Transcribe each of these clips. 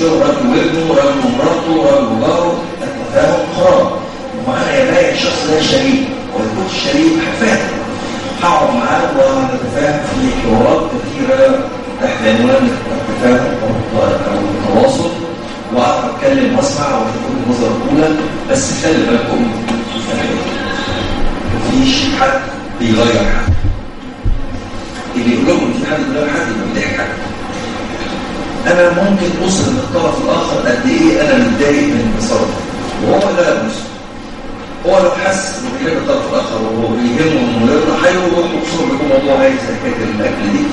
مشكله راجل وابنه راجل ومراته راجل وجاره التفاهم قرار ومعنى يبقى الشخص ده شريك ويكون الشريك حفاظ هقعد معاه ونتفاهم في حوارات كثيره تحت عنوان التفاهم او التواصل واقعد اتكلم واسمع واشوف النظره الاولى بس خلي بالكم مفيش حد بيغير حد اللي يقول لكم في حد بيغير حد يبقى مضايق حد انا ممكن اوصل للطرف الاخر قد ايه انا متضايق من تصرفه وهو لا يبص هو لو حس انه بيحب الطرف الاخر وهو بيهمه انه يرضى هيروح وخصوصا بيكون موضوع عايز حكايه الاكل دي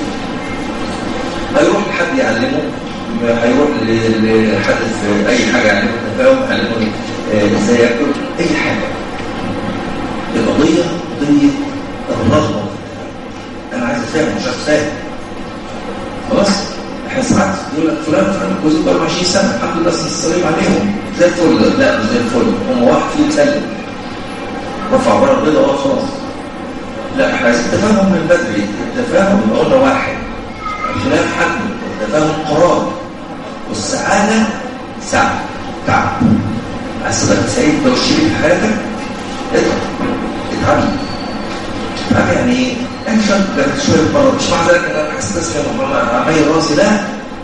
هيروح لحد يعلمه هيروح لحد في اي حاجه يعلمه تفاهم يعلمه ازاي ياكل اي حاجه القضيه قضيه الرغبه انا عايز افهم مش عايز فاهم خلاص احنا ساعات يقول لك فلان فلان جوزي بقى 20 سنه الحمد لله السلام عليهم زي الفل لا مش زي الفل هم واحد فيهم سلم رفع بره البيضه اه خلاص لا احنا عايزين تفاهم من بدري التفاهم يبقى قلنا واحد الخلاف حكم التفاهم قرار والسعاده سعد تعب عايز تبقى سعيد لو شريك حياتك اتعب اتعب اتعب يعني ايه؟ انشط شويه بره مش معنى ذلك ان انا حاسس بس عمال راسي لا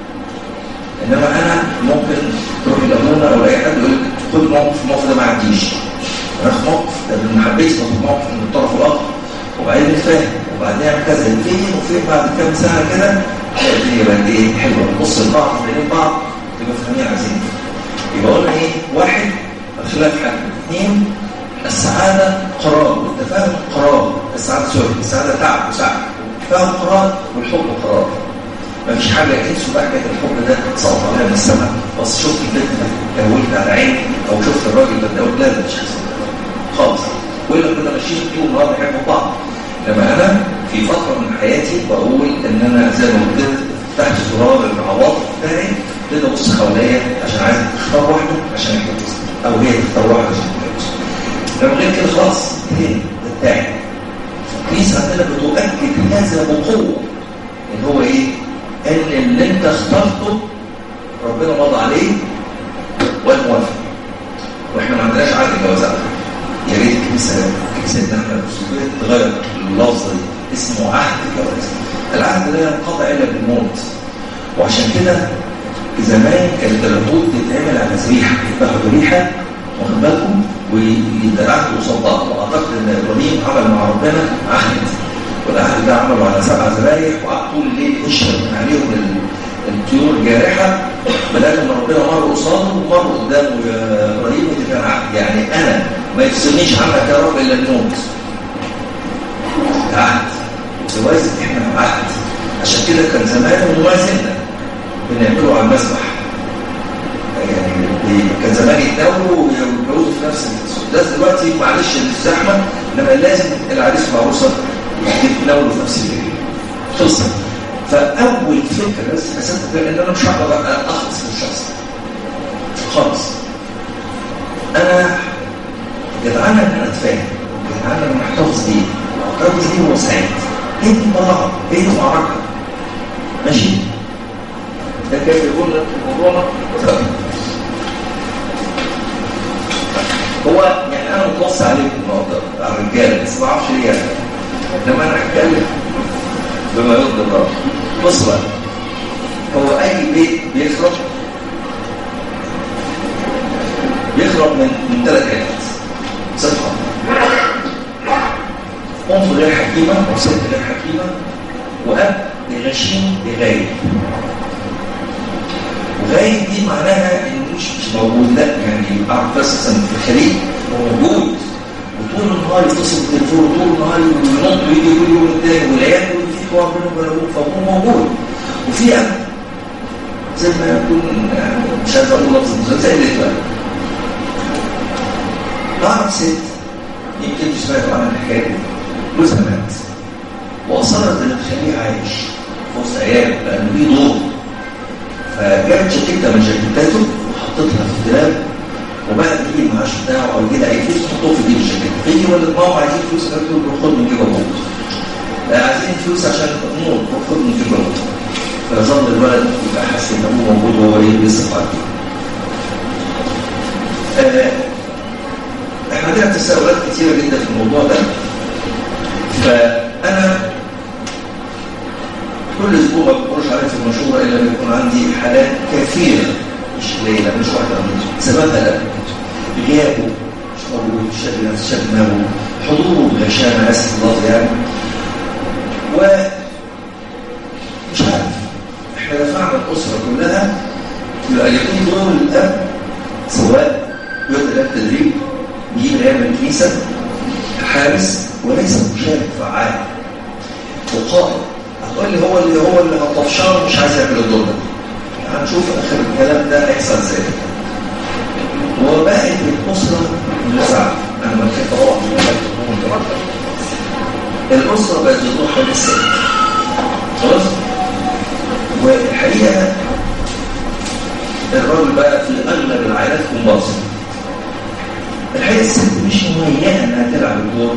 انما انا ممكن تروح لابونا او اي حد يقول لك خد موقف الموقف ده ما عنديش ناخد موقف ما حبيتش ناخد موقف من الطرف الاخر وبعدين نتفاهم وبعدين نعمل كذا فين وفين بعد كام سنه كده تلاقي الدنيا بقت ايه حلوه نبص لبعض بين بعض تبقى فاهمين عايزين يبقى قلنا ايه واحد الخلاف حل اثنين السعاده قرار والتفاهم قرار السعاده سوري السعاده تعب وسعي التفاهم قرار والحب قرار مفيش حاجه انسوا بقى كده الحب ده سقط عليها من السماء بس شفت البنت تهولت على عيني او شفت الراجل ده تقول لا لا مش خالص ولا كنا ماشيين طول النهار بنحب بعض لما انا في فتره من حياتي بقول ان انا زي ما قلت فتحت زرار العواطف بتاعي كده ابص حواليا عشان عايز اختار واحده عشان اتجوز او هي تختار واحده عشان تتجوز لما غير كده خلاص هي ده بتاعي الكنيسه عندنا بتؤكد هذا بقوه ان هو ايه؟ ان اللي انت اخترته ربنا مضى عليه والموافق واحنا ما عندناش عقد جواز على فكره يا ريت الكنيسه كنيستنا احنا تغير اللفظه دي اسمه عهد جواز العهد ده ينقطع الا بالموت وعشان كده زمان كانت العقود تتعمل على ذبيحه يذبحوا ذبيحه واخد بالكم ويبقى العهد قصاد بعض واعتقد ان ابراهيم عمل مع ربنا عهد والعهد ده عمله على سبع ذبايح وقعد طول الليل يشرب من عليهم الطيور الجارحه بدل ما ربنا مر قصاده ومر قدامه يا ابراهيم ودي كان عهد يعني انا ما يفصلنيش عنك يا رب الا الموت عهد جواز احنا عهد عشان كده كان زمان وما زلنا بنعمله على المسبح يعني كان زمان يتناولوا ويتجوزوا في نفس الناس دلوقتي معلش الزحمه انما لازم العريس والعروسه يتناولوا في نفس الليل خلصت فاول فكره بس اساسا ان انا مش هقدر اخلص من الشخص خالص انا جدعانه ان انا اتفاهم جدعانه ان انا احتفظ بيه احتفظ بيه هو سعيد هي دي طلعه هي دي معركه ماشي ده كيف يكون موضوعنا هو يعني انا متوصي عليكم النهارده على الرجاله بس ما اعرفش ليه يعني انما انا هتكلم بما يرضي الله بص بقى هو اي بيت بيخرب بيخرب من من ثلاث حاجات صفه ام غير حكيمه او ست غير حكيمه واب غشيم بغايب وغايب دي معناها انه مش مش موجود لا يعني اعرف بس مثلا في الخليج هو موجود وطول النهار يتصل بالتليفون طول النهار ينط ويجي كل يوم التاني والعيال في حوار بينهم وبين ابوه فهو موجود وفي اب زي ما يكون يعني مش عايز اقول لفظ زي اللي بقى اعرف ست يمكن تسمعوا عن الحكايه دي جوزها مات واصرت ان تخليه عايش في وسط عياله لانه ليه دور فجابت شكلتها من جاكيتاته وحطيتها في الدولاب وبقى تجيب المعاش بتاعه او يجي اي فلوس تحطه في جيب الجاكيت تيجي ولد ماما عايزين فلوس قالت له خد من جيب ابوك عايزين فلوس عشان تموت خد من جيب ابوك فيظل الولد يبقى حاسس ان ابوه موجود وهو ايه لسه قاعد آه، احنا عندنا تساؤلات كتيره جدا في الموضوع ده فانا كل اسبوع ما بقولش عليه في المشوره الا لما يكون عندي حالات كثيره مش قليله مش واحده منهم سببها لا غيابه مش موجود شد نفس شد دماغه حضوره غشامه اسف الله يعني و مش عارف احنا دفعنا الاسره كلها يبقى يكون دور الاب سواء يقدر الاب تدريب يجيب العيال من الكنيسه حارس وليس مشارك فعال وقائد هتقول لي هو اللي هو اللي هطفشان مش عايز يعمل الدور ده هنشوف اخر الكلام ده هيحصل ازاي وبقت الاسره مساعده انا ما كنت طبعا الاسره بقت بتروح حوالين الست خلاص والحقيقه الراجل بقى في اغلب العائلات كومبارس الحقيقه الست مش مهيئه انها تلعب الدور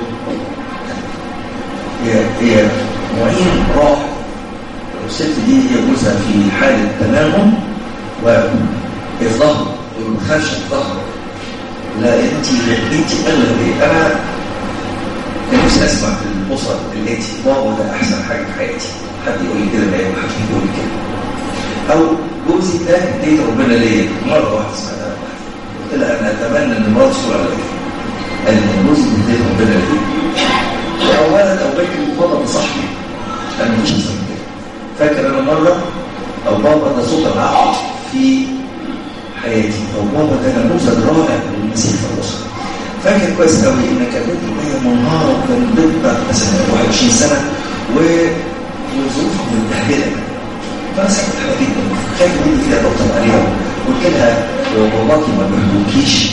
هي هي معين راح الست دي هي جوزها في حاله تناغم وإفضاها والخشب ظهر لا انت انت اغلبيه انا نفسي اسمع في الاسر الاتي بابا ده احسن حاجه في حياتي حد يقول لي كده لا حد يقول لي كده او جوزي ده هديه ربنا ليا مره واحده سمعتها قلت لها انا اتمنى ان مراتي تقول على كده قال لي جوزي هديه ربنا ليا او ولد او بنت بابا صاحبي انا مش احسن من كده فاكر انا مره او بابا ده صوت العقل في حياتي او بابا ده نموذج رائع للمسيح في الاسره فاكر كويس قوي ان كانت هي منهاره وكان بنت مثلا 21 سنه و وظروفها متبهدله فانا سكت حاجه جدا خايف مني فيها بطل عليها قلت لها باباكي ما بيحبوكيش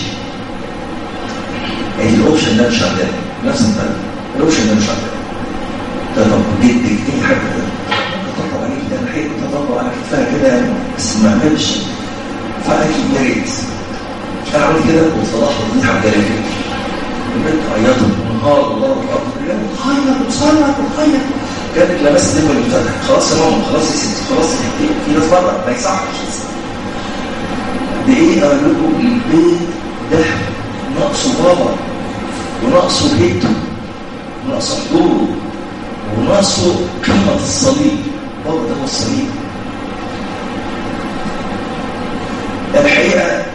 يعني الاوبشن ده مش عندنا نفس الطريقه الاوبشن ده مش عندنا ده طب جدك اي حاجه ده تطبق عليك ده انا حقيقي تطبق على كتفها كده بس ما عملش فقالت لي يا ريت انا عملت كده وصلحت دي حاجه كده البنت عيطت منهار الله اكبر بتخيط بتصرخ بتخيط كانت لابسه دم اللي فتح خلاص يا ماما خلاص يا ستي خلاص يا ستي في ناس بره ما يصحش قد ايه اقول لكم البيت ده ناقصه بابا وناقصه بيته وناقصه حضوره وناقصه قيمه الصليب بابا ده هو الصليب الحقيقه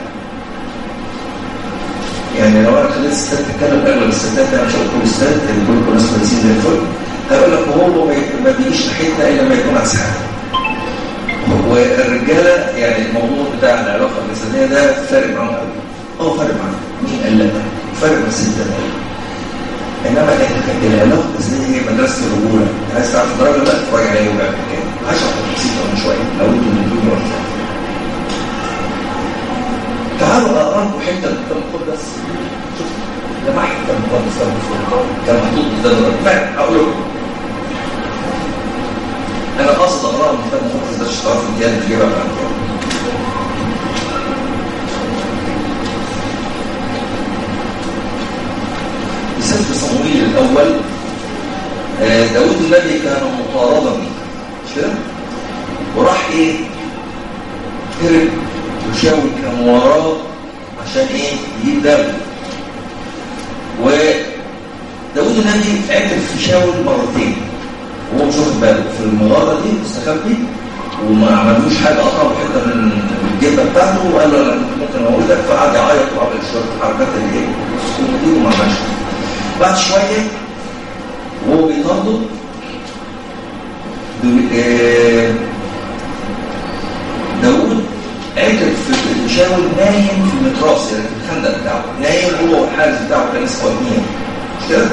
يعني لو انا خليت الستات تتكلم اغلب الستات انا مش هقول كل الستات اللي كلكم ناس كويسين زي الفل هقول لك وهو ما بيجيش ناحيتنا الا لما يكون عايز حاجه والرجاله يعني الموضوع بتاع العلاقه الجسديه ده فارق معاهم قوي اه فارق معاهم مين قال لا فارق مع الستات قوي انما العلاقه الجسديه هي مدرسه الرجوله عايز تعرف الدرجه بقى تتفرج عليها يوم 10 بسيطه من شويه لو انتوا من دون وقت تعالوا اقرا لكم حته من الكتاب المقدس شوف لمحت الكتاب المقدس كان محطوط قدام الرجل هقول لكم انا قاصد اقرا من الكتاب المقدس ده عشان تعرفوا الديانه اللي جايبها من في سفر صمويل الاول داود النبي كان مطاردا مش كده؟ وراح ايه؟ هرب وشاول كان وراه عشان ايه يجيب دم وداود النبي عتب في شاول مرتين وهو مش واخد باله في المغاره دي مستخبي وما عملوش حاجه قطعوا حته من الجبه بتاعته وقال له انا ممكن اموتك فقعد يعيط وعمل شويه الحركات اللي ايه السكون دي وما عملش بعد شويه وهو بيطرده داود عتب في شاول نايم في المتراس يعني في الخندق بتاعه نايم هو والحارس بتاعه كان اسمه ابنيه مش كده؟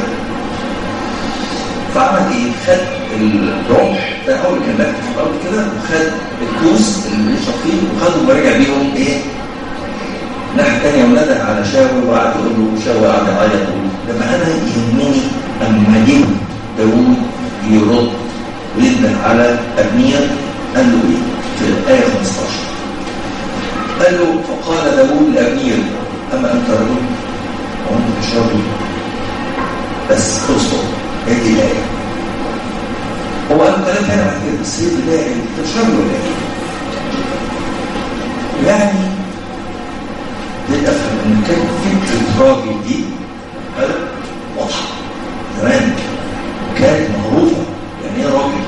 فعمل ايه؟ خد الرمح بتاعه اللي كان لافت في الارض كده وخد الكوس اللي بيشرب فيه وخده ورجع بيهم ايه؟ الناحيه الثانيه ونده على شاول وقعد يقول له شاول قعد يعيط لما انا يهمني اما جه داوود يرد وينده على ابنيه قال له ايه؟ في الايه 15 قال له فقال داوود لأمير أما أنت رجل وأنت مش رجل بس اصبر هذه الآية هو قال كلام تاني بعد كده بس هي البدايه انت مش راجل ولا ايه؟ يعني بدأت افهم ان كان فكره راجل دي واضحه زمان كانت معروفه يعني ايه راجل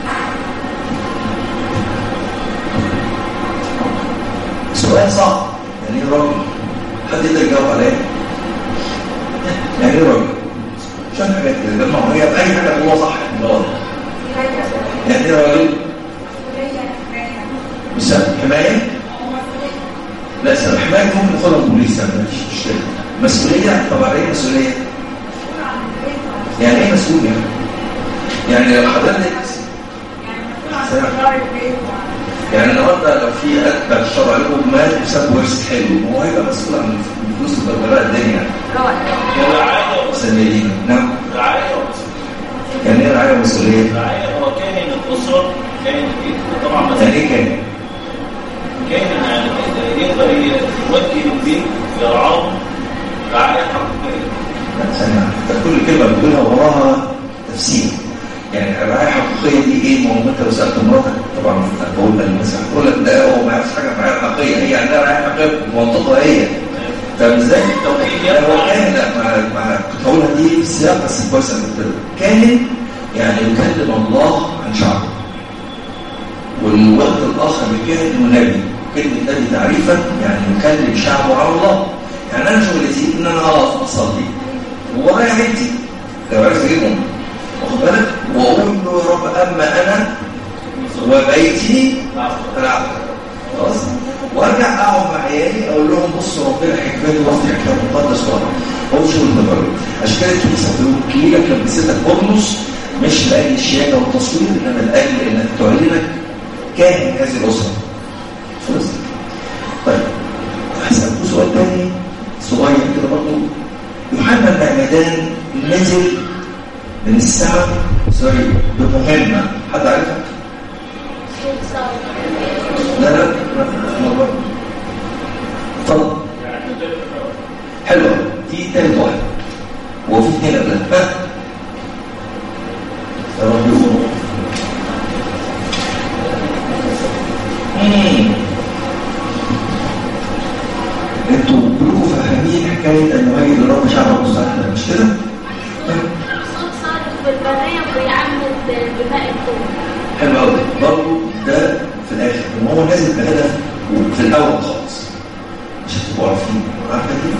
سؤال صعب يعني ايه راجل حد يقدر يجاوب عليه يعني ايه راجل عشان حاجات كده لما هي باي حاجه هو صح غلط يعني ايه راجل مش حمايه لا سبب حمايه ممكن ناخدها بوليس ما فيش مشكله مسؤوليه طبعا ايه مسؤوليه يعني ايه مسؤول يعني يعني لو حضرتك يعني النهارده لو في اكبر الشرع عليكم مات بسبب ورث حلو هو هيبقى مسؤول عن فلوس البلبلاء الدنيا رعاية سميين نعم رعاية ومسؤولية يعني ايه رعايه ومسؤوليه؟ رعاية هو كاهن الأسرة كاهن البيت طبعا يعني مثلا ايه كان؟ كاهن يعني يقدر يوجه البيت يرعاه رعاية حقيقية لا ثانية انت كل كلمه بتقولها وراها تفسير يعني الرعايه الحقيقيه دي ايه؟ ما هو انت لو سالت مراتك طبعا أنا بقول لك مثلا تقول لك ده هو ما يعرفش حاجه عن الرعايه الحقيقيه هي عندها رعايه حقيقيه بمنطقها هي فاهم ازاي؟ التوحيد هو كاهن لا، مع مع كنت هقولها دي في السياق بس كويس انك قلت كاهن يعني يكلم الله عن شعبه والوقت الاخر بكاهن ونبي كلمه نبي تعريفا يعني يكلم شعبه عن الله يعني انا شغلتي ان انا اقف اصلي ورايا بنتي لو عرفت اجيبهم واخد بالك واقول له يا رب اما انا وبيتي فلا خلاص وارجع اقعد مع عيالي اقول لهم بصوا ربنا حكمته وافتح كتاب مقدس ورا هو شغل التبرع عشان كده الكنيسه بتقول كليلك لبستك بولس مش لاجل الشياكه والتصوير انما لاجل انك تعلنك كاهن هذه الاسره خلاص طيب هسألكوا سؤال تاني صغير كده برضه يوحنا المعمدان نزل من السماء سوري بمهمه حد عارفها؟ لا لا لا طلب حلوة دي تالت واحد هو في اثنين قبلها ها يا رب يقولوا مم. انتوا كلكم فاهمين حكايه ان هاجي لرب شعب مستحيل مش كده؟ الصوت صارف في البرية ويعمد بناء الكون حلو قوي برضه ده في الاخر وما هو نازل بهدف في الاول خالص عشان تبقوا عارفين عارفه دي؟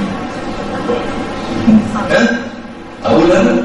ها؟ اقول انا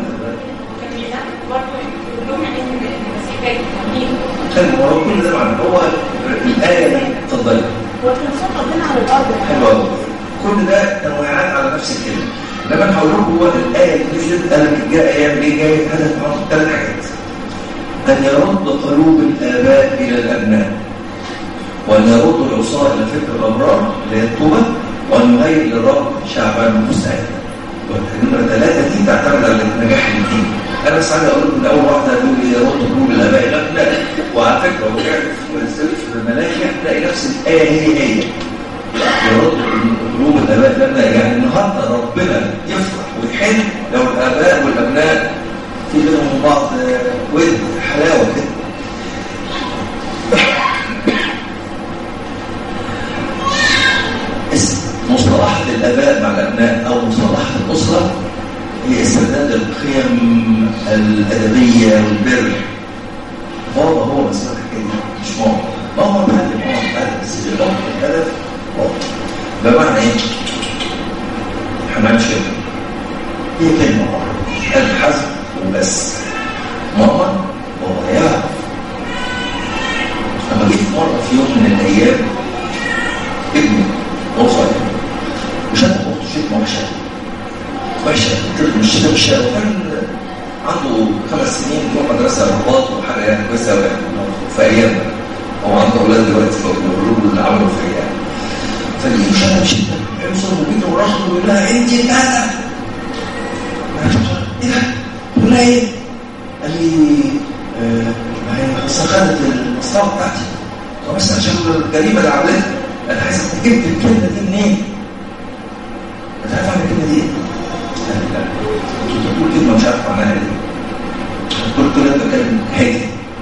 خلي هو كل ده معنى هو الايه دي اتفضلي وكان صوت ربنا على الارض حلو قوي كل ده تنويعات على نفس الكلمه لما انا هقول لكم هو الايه اللي نزلت قال لك جاء ايام ايه جاي هدف معاهم ثلاث حاجات ان يرد قلوب الاباء الى الابناء وان يرد العصاه الى فكر الامرار اللي هي التوبه وان يغير للرب شعبا مستعدا والنمره ثلاثه دي تعتمد على نجاح الاثنين انا بس عايز اقول لكم ان اول واحده هتقول لي يرد قلوب الاباء الى الابناء وعلى فكره هو قاعد في الملائكه هتلاقي نفس الايه هي هي يرد قلوب الاباء الابناء يعني النهارده ربنا يفرح ويحن لو الاباء والابناء في بينهم من بعض آه، ود حلاوه كده اسم مصطلحات الاباء مع الابناء او مصطلحات الاسره هي استرداد القيم الادبيه والبر بابا هو مسؤول الحكايه دي مش ماما ماما بتعلم ماما بتعلم بس الام الهدف بابا بمعنى ايه؟ حمام شبه هي كلمه واحده الحزم وبس ماما بابا يعرف لما جيت مره في يوم من الايام ابني وهو صغير وشاف اخته شتمه وحشه وحشه طفل مش شتمه وحشه وكان عنده خمس سنين في مدرسه رباط وحاجه يعني كويسه قوي يعني في ايامنا هو عنده اولاد دلوقتي فبيقولوا له اللي عملوا فيا يعني فاللي مش انا مش انت يوصل لبيته ورحمه ويقول لها انت كذا ايه ده؟ تقول لها ايه؟ قال لي آه، ما هي اصل خدت المصطلح بتاعتي طب بس عشان الجريمه اللي عملتها انا عايز أعرف جبت الكلمه دي منين؟ انت عارف معنى الكلمه دي ايه؟ قال لي لا كنت بتقول كلمه مش عارف معناها ايه قلت له انت كلمه هادي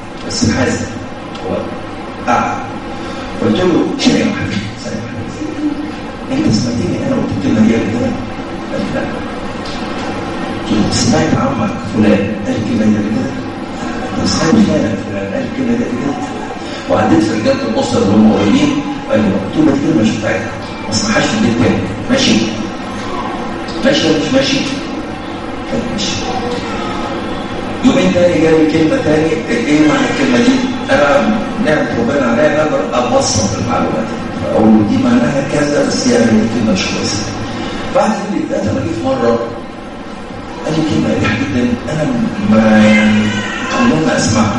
بس حازم هو قعد قلت له ثانية واحدة ثانية واحدة انت سمعتني انا قلت الكلمة دي قبل كده؟ قال لي لا قلت له سمعت عمك فلان قال الكلمة دي قبل كده؟ طب سمعت فلان فلان قال الكلمة دي قبل كده؟ وعديت في رجالة الأسرة اللي هم قريبين قال لي قلت له الكلمة مش بتاعتها ما اسمعهاش في البيت تاني ماشي ماشي ولا مش ماشي؟ قال لي ماشي يومين تاني جالي كلمة تاني ايه معنى الكلمة دي؟ انا نعمة ربنا عليا اقدر ابسط المعلومات اقول له دي معناها كذا بس يعني الكلمة مش كويسة بعد اللي ده انا جه في مرة قال لي كلمة قبيحة جدا انا ما يعني كلمنا اسمعها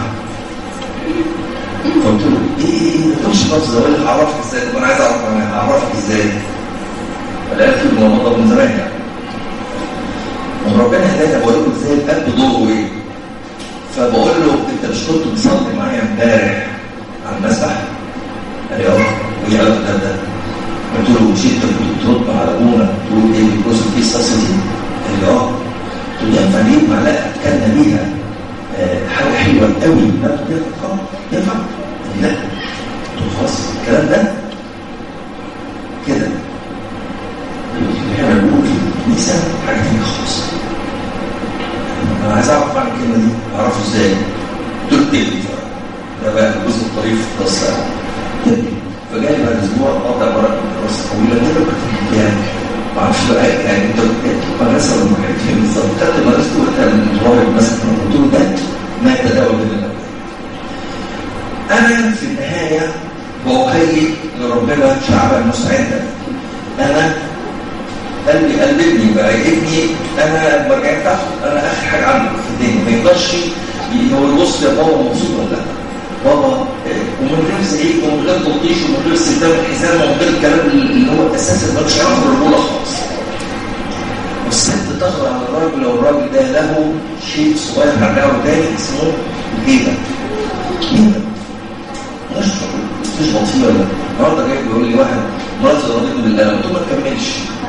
قلت له ايه ايه ايه ما تقولش لفظ اقول لك اعرفك ازاي طب انا عايز اعرف انا اعرفك ازاي فلقيت الموضوع من زمان يعني وربنا هدانا بقول له ازاي القلب دوره ايه فبقول له انت مش كنت بتصلي معايا امبارح على المسبح؟ قال لي اه وايه قال ده ده؟ قلت له مش انت كنت بترد على ابونا تقول ايه بيكروس في الصلصه دي؟ قال لي اه قلت له ينفع نجيب معلقه اكلنا بيها آه، حاجه حلوه قوي لا قلت له اه ينفع؟ قال لي لا قلت له خلاص الكلام ده كده احنا بنقول في الكنيسه حاجه ثانيه خالص انا عايز اعرف معنى الكلمه دي اعرفه ازاي دول تبني ده بقى الجزء الطريف في القصه تبني فجاي بعد اسبوع قاطع ورق دراسه طويله كده كنت في الامتحان ما اعرفش بقى يعني انت مدرسه ولا محيط بالظبط خدت مدرسته وقتها الطوارئ مثلا قلت له ده ما يتداول بين الاولاد انا في النهايه بوكيل لربنا شعبا مساعدا انا قلبي قلبني بقى ابني انا لما رجعت تحت انا اخر حاجه عنده في الدنيا ما يقدرش ي- هو يبص يا بابا مبسوط ولا لا بابا آه، ومن غير زعيق ومن غير تلطيش ومن غير استخدام الحزام ومن غير الكلام اللي هو الاساس اللي مش يعرف الرجوله خالص والست تغرى على الراجل والراجل ده له شيء صغير هرجعه تاني اسمه الهيبه هيبه مش مش بطيء ولا النهارده جاي بيقول لي واحد مراتي ضربتني بالقلم قلت له ما تكملش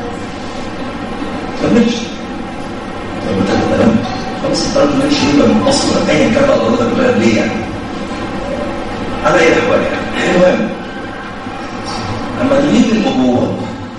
كملش طب انت كلام خلاص انت راجل مالكش ريبه من اصلا ايا كان بقى ضرورتك بالقلم ليه يعني على اي الاحوال يعني المهم اما تجيب الابوه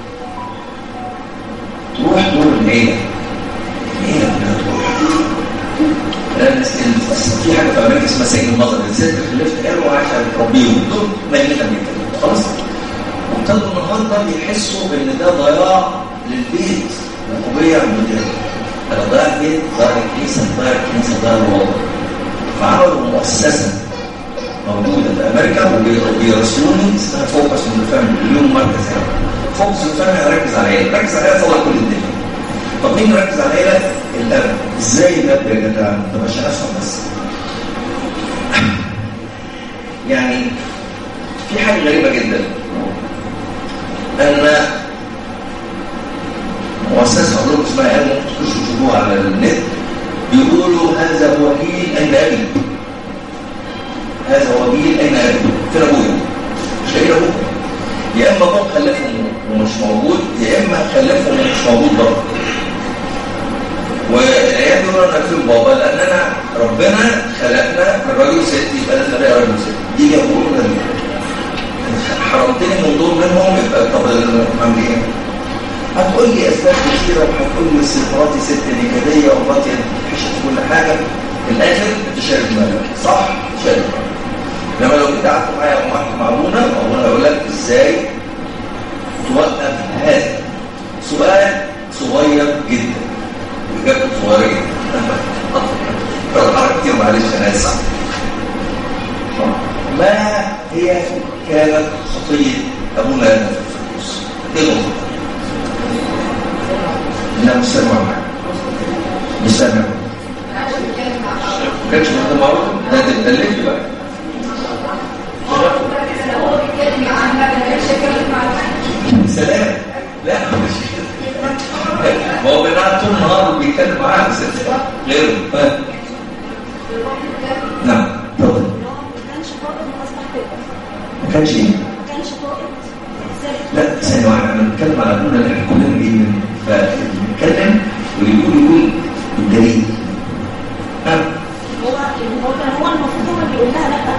تروح دور العيله العيله كلها تروح لان في حاجه في امريكا اسمها سجن النظر الست خلفت عيال وعايشه بتربيهم دول ميته من خلاص وابتدوا النهارده بيحسوا ان ده ضياع للبيت القضيه المديره انا ضيع البيت ضيع الكنيسه ضيع الكنيسه ضيع الوضع فعملوا مؤسسه موجوده في امريكا وبيرسلوني اسمها فوكس من الفاميلي اليوم مركز هنا فوكس من الفاميلي هركز على العيله ركز على العيله طلع كل الدنيا طب مين يركز على العيله؟ الاب ازاي الاب يا جدعان؟ طب عشان افهم بس يعني في حاجه غريبه جدا ان مؤسسه اقول لكم اسمها ايه ممكن تخشوا تشوفوها على النت بيقولوا هذا هو جيل اين ابي هذا هو جيل اين ابي فين ابويا مش لاقيين ابوه يا اما ابوه خلفهم ومش موجود يا اما خلفهم ومش موجود برضه والعيال بيقولوا انا فين بابا لان انا ربنا خلقنا من راجل وست يبقى لازم الاقي راجل وست يجي يقولوا لنا حرمتني من دول منهم يبقى طب اعمل ايه؟ هتقول لي اسباب كثيره وهتقول لي ست مراتي ست نكديه ومراتي حشت كل حاجه في الاخر انت شارب مالك صح؟ شارب انما لو كنت قعدت معايا وقعدت مع ابونا ابونا هيقول لك ازاي توقف هذا سؤال صغير جدا واجابته صغيره جدا فالحركه كتير معلش انا اسف ما هي كانت خطيه ابونا ادم في الفردوس؟ ايه الخطيه؟ لا مش سامع معاك مش سامع ما كانش مهتم معروف ده تتكلم بقى سلام لا مش كده ما هو بينعم طول النهار وبيتكلم معاه بس غيره ف... نعم اتفضل ما كانش قائد واصبح كده ما كانش ايه؟ ما كانش قائد ازاي لا ثانية واحدة انا بنتكلم على ابونا اللي احنا كلنا جايين منه فبنتكلم واللي يقول يقول الدليل ها هو هو كان هو المفروض هو اللي يقول لها لا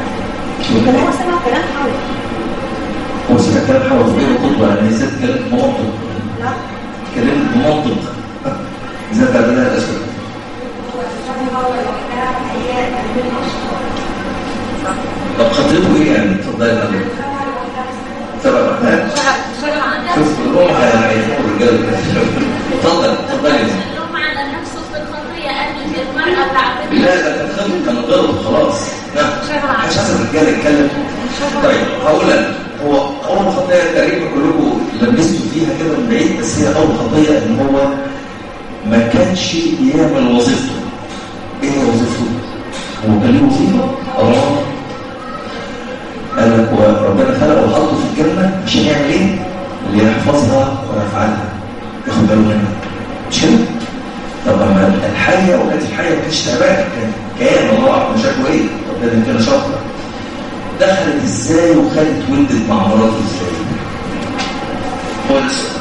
ازاي تتكلم بمنطق لا تتكلم بمنطق ازاي تعملها الاسود هو الشبه هو الوحدة هي تنمية الأشخاص طب خطيته ايه يعني اتفضل يا فندم سبب ها شوف هم هيعرفوا الرجال اتفضل اتفضل يا زلمة. اللوم على نفسه في الخطية قال المرأة تعبت لا ده كان خطأ كان غلط خلاص نعم مش عايز الرجال يتكلم طيب هقول لك هو اول خطيه تقريبا كلكم لمستوا فيها كده من بعيد بس هي اول خطيه ان هو ما كانش يعمل وظيفته ايه هي وظيفته؟ هو كان له وظيفه؟ اه قال لك هو ربنا خلقه وحطه في الجنه عشان يعمل ايه؟ اللي يحفظها ويفعلها ياخد باله منها مش كده؟ طب لما الحيه وكانت الحيه ما كانتش تعبانه كان كان الله اعلم شكله ايه؟ ربنا كان شاطره دخلت ازاي وخدت ولدت مع مراته ازاي؟ هو ده السؤال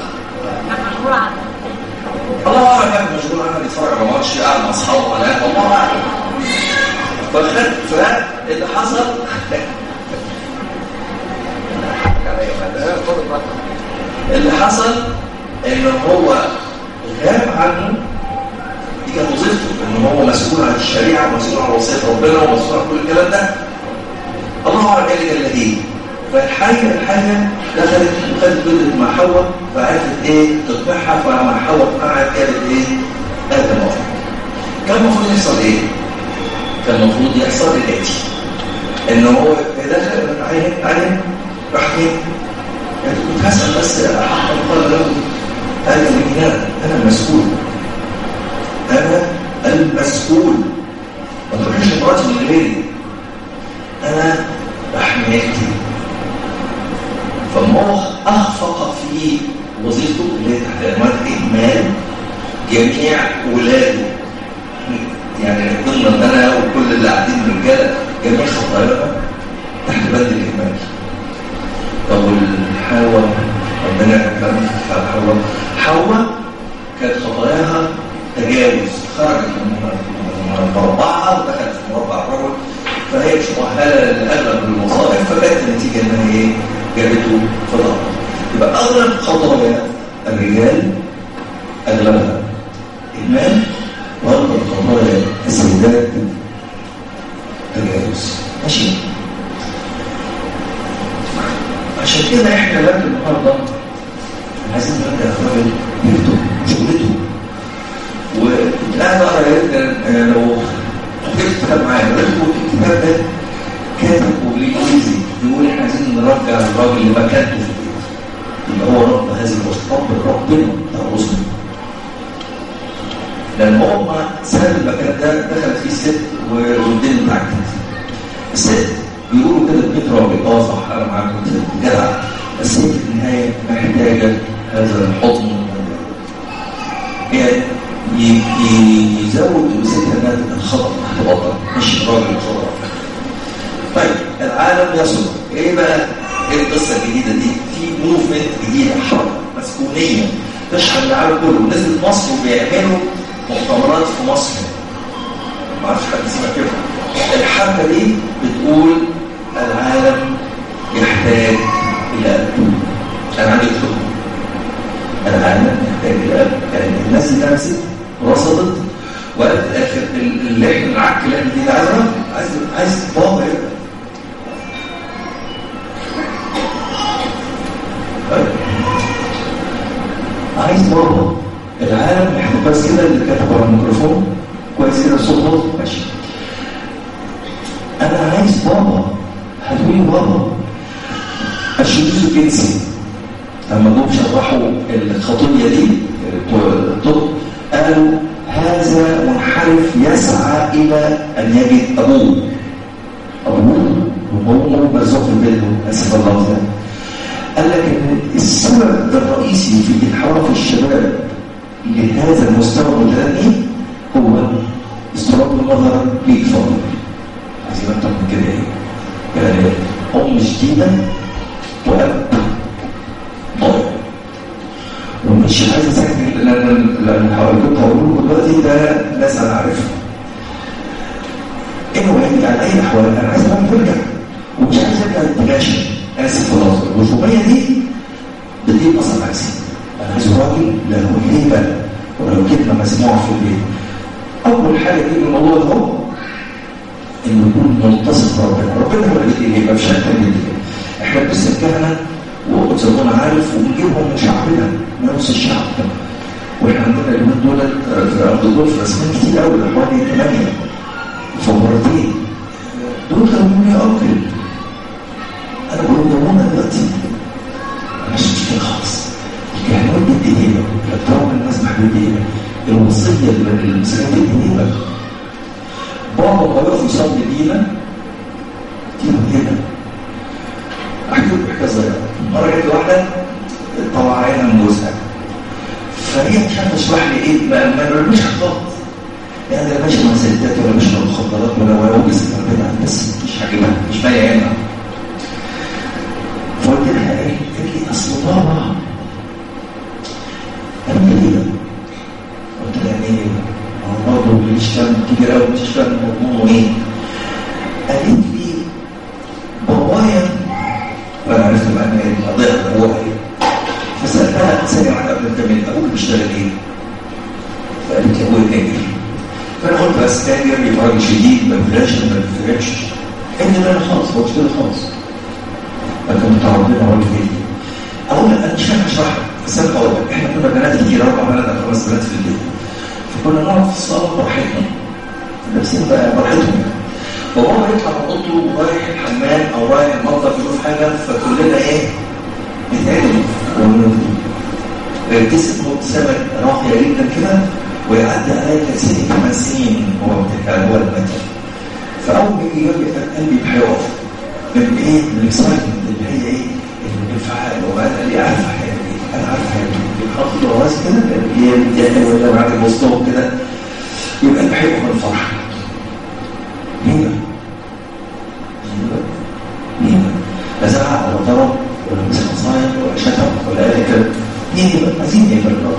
الله اعلم كان مشغول عنها بيتفرج على ماتش قاعد مع اصحابه ولا قاعد الله اعلم فخد فاللي حصل اللي حصل ان هو غاب عنه دي كانت وظيفته ان هو مسؤول عن الشريعه ومسؤول عن وصيه ربنا ومسؤول عن كل الكلام ده الله اعلم ايه اللي كان ايه فالحاجه الحاجه دخلت وخدت ولدت مع حواء فعرفت ايه تقنعها فلما حواء قعدت قالت ايه قالت الموضوع كان المفروض يحصل ايه؟ كان المفروض يحصل الاتي ان هو دخل عين عين راح فين؟ يعني كنت هسال بس حق قال له انا من هنا انا المسؤول انا المسؤول ما تروحش مراتي من غيري انا بحمايتي فالله اخفق في وظيفته اللي هي تحت عنوان اهمال جميع ولاده يعني ضمن انا وكل اللي قاعدين رجاله جميع خطايانا تحت بند الاهمال طب والحواء ربنا يكرمك على حواء حواء كانت خطاياها تجاوز خرجت من مربعها ودخلت في مربع الرجل فهي مش مؤهله لاغلب الوظائف فكانت النتيجه انها ايه؟ جابته في الارض يبقى اغلب خطايا الرجال اغلبها اهمال واغلب خطايا السيدات تجاوز ماشي عشان كده احنا لك النهارده عايزين نرجع الراجل بيته شغلته وكنت قاعد اقرا جدا لو كتبت كتاب معايا لو الكتاب ده كاتب بالانجليزي بيقول احنا عايزين نرجع الراجل لمكانته في البيت اللي هو رب هذه الاسره رب ربنا بتاع الاسره لان هو ما ساب المكان ده دخلت فيه ست والدين اتعكت الست بيقولوا كده البيت راجل اه صح انا معاك ست جدع بس هي في النهايه محتاجه هذا الحضن يعني ي- ي- يزود ستها انها تبقى الخطر تحت بطن مش الراجل الخطر طيب العالم يصل ايه بقى ايه القصه الجديده دي في موفمنت جديده حركه مسكونيه تشمل العالم كله نزلت مصر وبيعملوا مؤتمرات في مصر ما اعرفش حد سمع كده الحركه دي بتقول العالم يحتاج الى قلب انا عندي الحكم العالم يحتاج الى قلب يعني الناس اللي درست ورصدت وقت الاخر اللي احنا العك اللي احنا دي عايز عايز عايز بابا يبقى طيب. عايز بابا العالم احنا بس كده اللي كاتب على الميكروفون كويس كده الصوت واضح ماشي انا عايز بابا هتقولي بابا الشذوذ الجنسي لما جم شرحوا الخطيه دي بتوع الطب قالوا هذا منحرف يسعى الى ان يجد ابوه ابوه وهو مرزوق في البيت اسف الله ده قال لك ان السبب الرئيسي في انحراف الشباب لهذا المستوى المتدني هو استراب النظر للفضل عايزين اكتر من كده ايه يعني ام شديده واب ضايع ومش عايز اسجل لان لان كنت هقول لكم دلوقتي ده ناس انا عارفها انه يعني على اي الاحوال انا عايز اعرف ترجع ومش عايز ارجع التلاشي اسف خلاص الرسوميه دي الدين اصلا عكسي انا عايز راجل له هيبه ولو كلمه مسموعه في البيت اول حاجه تيجي الموضوع ده هو انه يكون ملتصق بربنا ربنا هو اللي يبقى بشكل من دي احنا بس الكهنه وقدسون عارف وبنجيبهم من شعبنا من نص الشعب واحنا عندنا اليومين دول في الارض دول في رسمين كتير قوي حوالي ثمانيه فمرتين دول كانوا يا انكل انا بقول لهم دلوقتي انا مش مشكله خالص الكهنوت دي الدينيه الدعوه الناس محدوديه الوصيه للمسلمين الدينيه بابا ما يقف يصلي بينا دي كده احكي لكم حكايه صغيره مره جت واحده طلع عينها من جوزها فهي مش عارفه تشرح لي ايه ما ما نرميش خطط يعني لا ماشي مع ستات ولا ماشي مع مخدرات ولا ولا وجس ربنا بس مش عاجبها مش بايع عينها فقلت لها ايه؟ قالت لي اصل بابا قالت لي كده قلت لها ايه؟ هو برضه بيشتغل كبير قوي بتشتغل مضمونه ايه؟ قالت لي بابايا وانا عرفت بقى ان القضيه هو ايه فسالتها ثانيه واحده قبل ما تكمل اقول بيشتغل ايه؟ فقالت لي ابويا تاجر فانا قلت بس تاجر يبقى راجل شديد ما بيفرقش ما بيفرقش قالت لي لا خالص هو اشتغل خالص لكن بتاع ربنا هو اللي فيه اقول لك انا مش فاهم اشرح لك بس انا بقول لك احنا كنا بنات كتير اربع بنات او خمس بنات في البيت فكنا نقعد في الصاله براحتنا لابسين بقى براحتهم وهو يطلع من اوضته ورايح الحمام او رايح المطبخ يشوف حاجه فكلنا ايه نتعلم ونبتسم ابتسامه راقيه جدا كده ويعدي عليا سنه ثمان سنين هو بتاع هو المكان فاول ما يجي يقول لي قلبي هيقف من ايه؟ من الاكسايتمنت اللي هي ايه؟ الانفعال وبعدين قال لي عارفه حاجه ايه؟ انا عارفه حاجه ايه؟ حاطط له راس كده هي بتعمل ولا بعد بوسطهم كده يبقى قلبي هيقف من الفرحه مين مين فزعق ولا ضرب ولا مسك مصايب ولا شتم ولا قال كده مين يبقى عايزين ايه بالله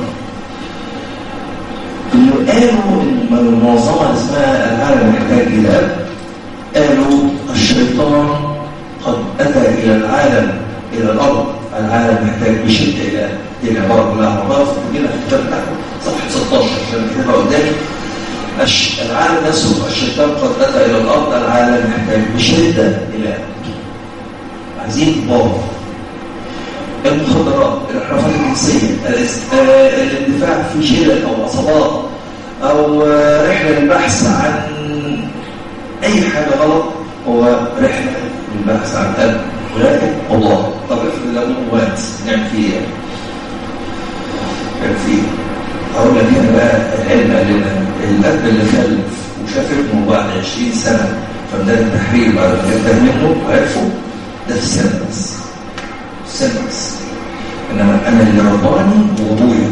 اللي قالوا المنظمه اللي اسمها العالم يحتاج الى اب قالوا الشيطان قد اتى الى العالم الى الارض العالم يحتاج بشده الى الى عباره كلها مضاف وجينا في الكتاب بتاعه صفحه 16 عشان كده قدامي العالم نفسه الشيطان قد أتى إلى الأرض العالم يحتاج بشدة إلى عايزين بابا المخدرات الانحرافات الجنسية الاندفاع في شلل أو عصابات أو رحلة للبحث عن أي حاجة غلط هو رحلة للبحث عن أب ولكن الله طب افرض لو مات نعمل فيه ايه؟ نعمل فيه اقول لك هنا بقى العلم قال لنا الاب اللي خلف وشاف ابنه بعد 20 سنه فبدا التحرير بعد ما انتهى منه وعرفه ده في السنه بس السنه بس انما انا اللي رضاني وابويا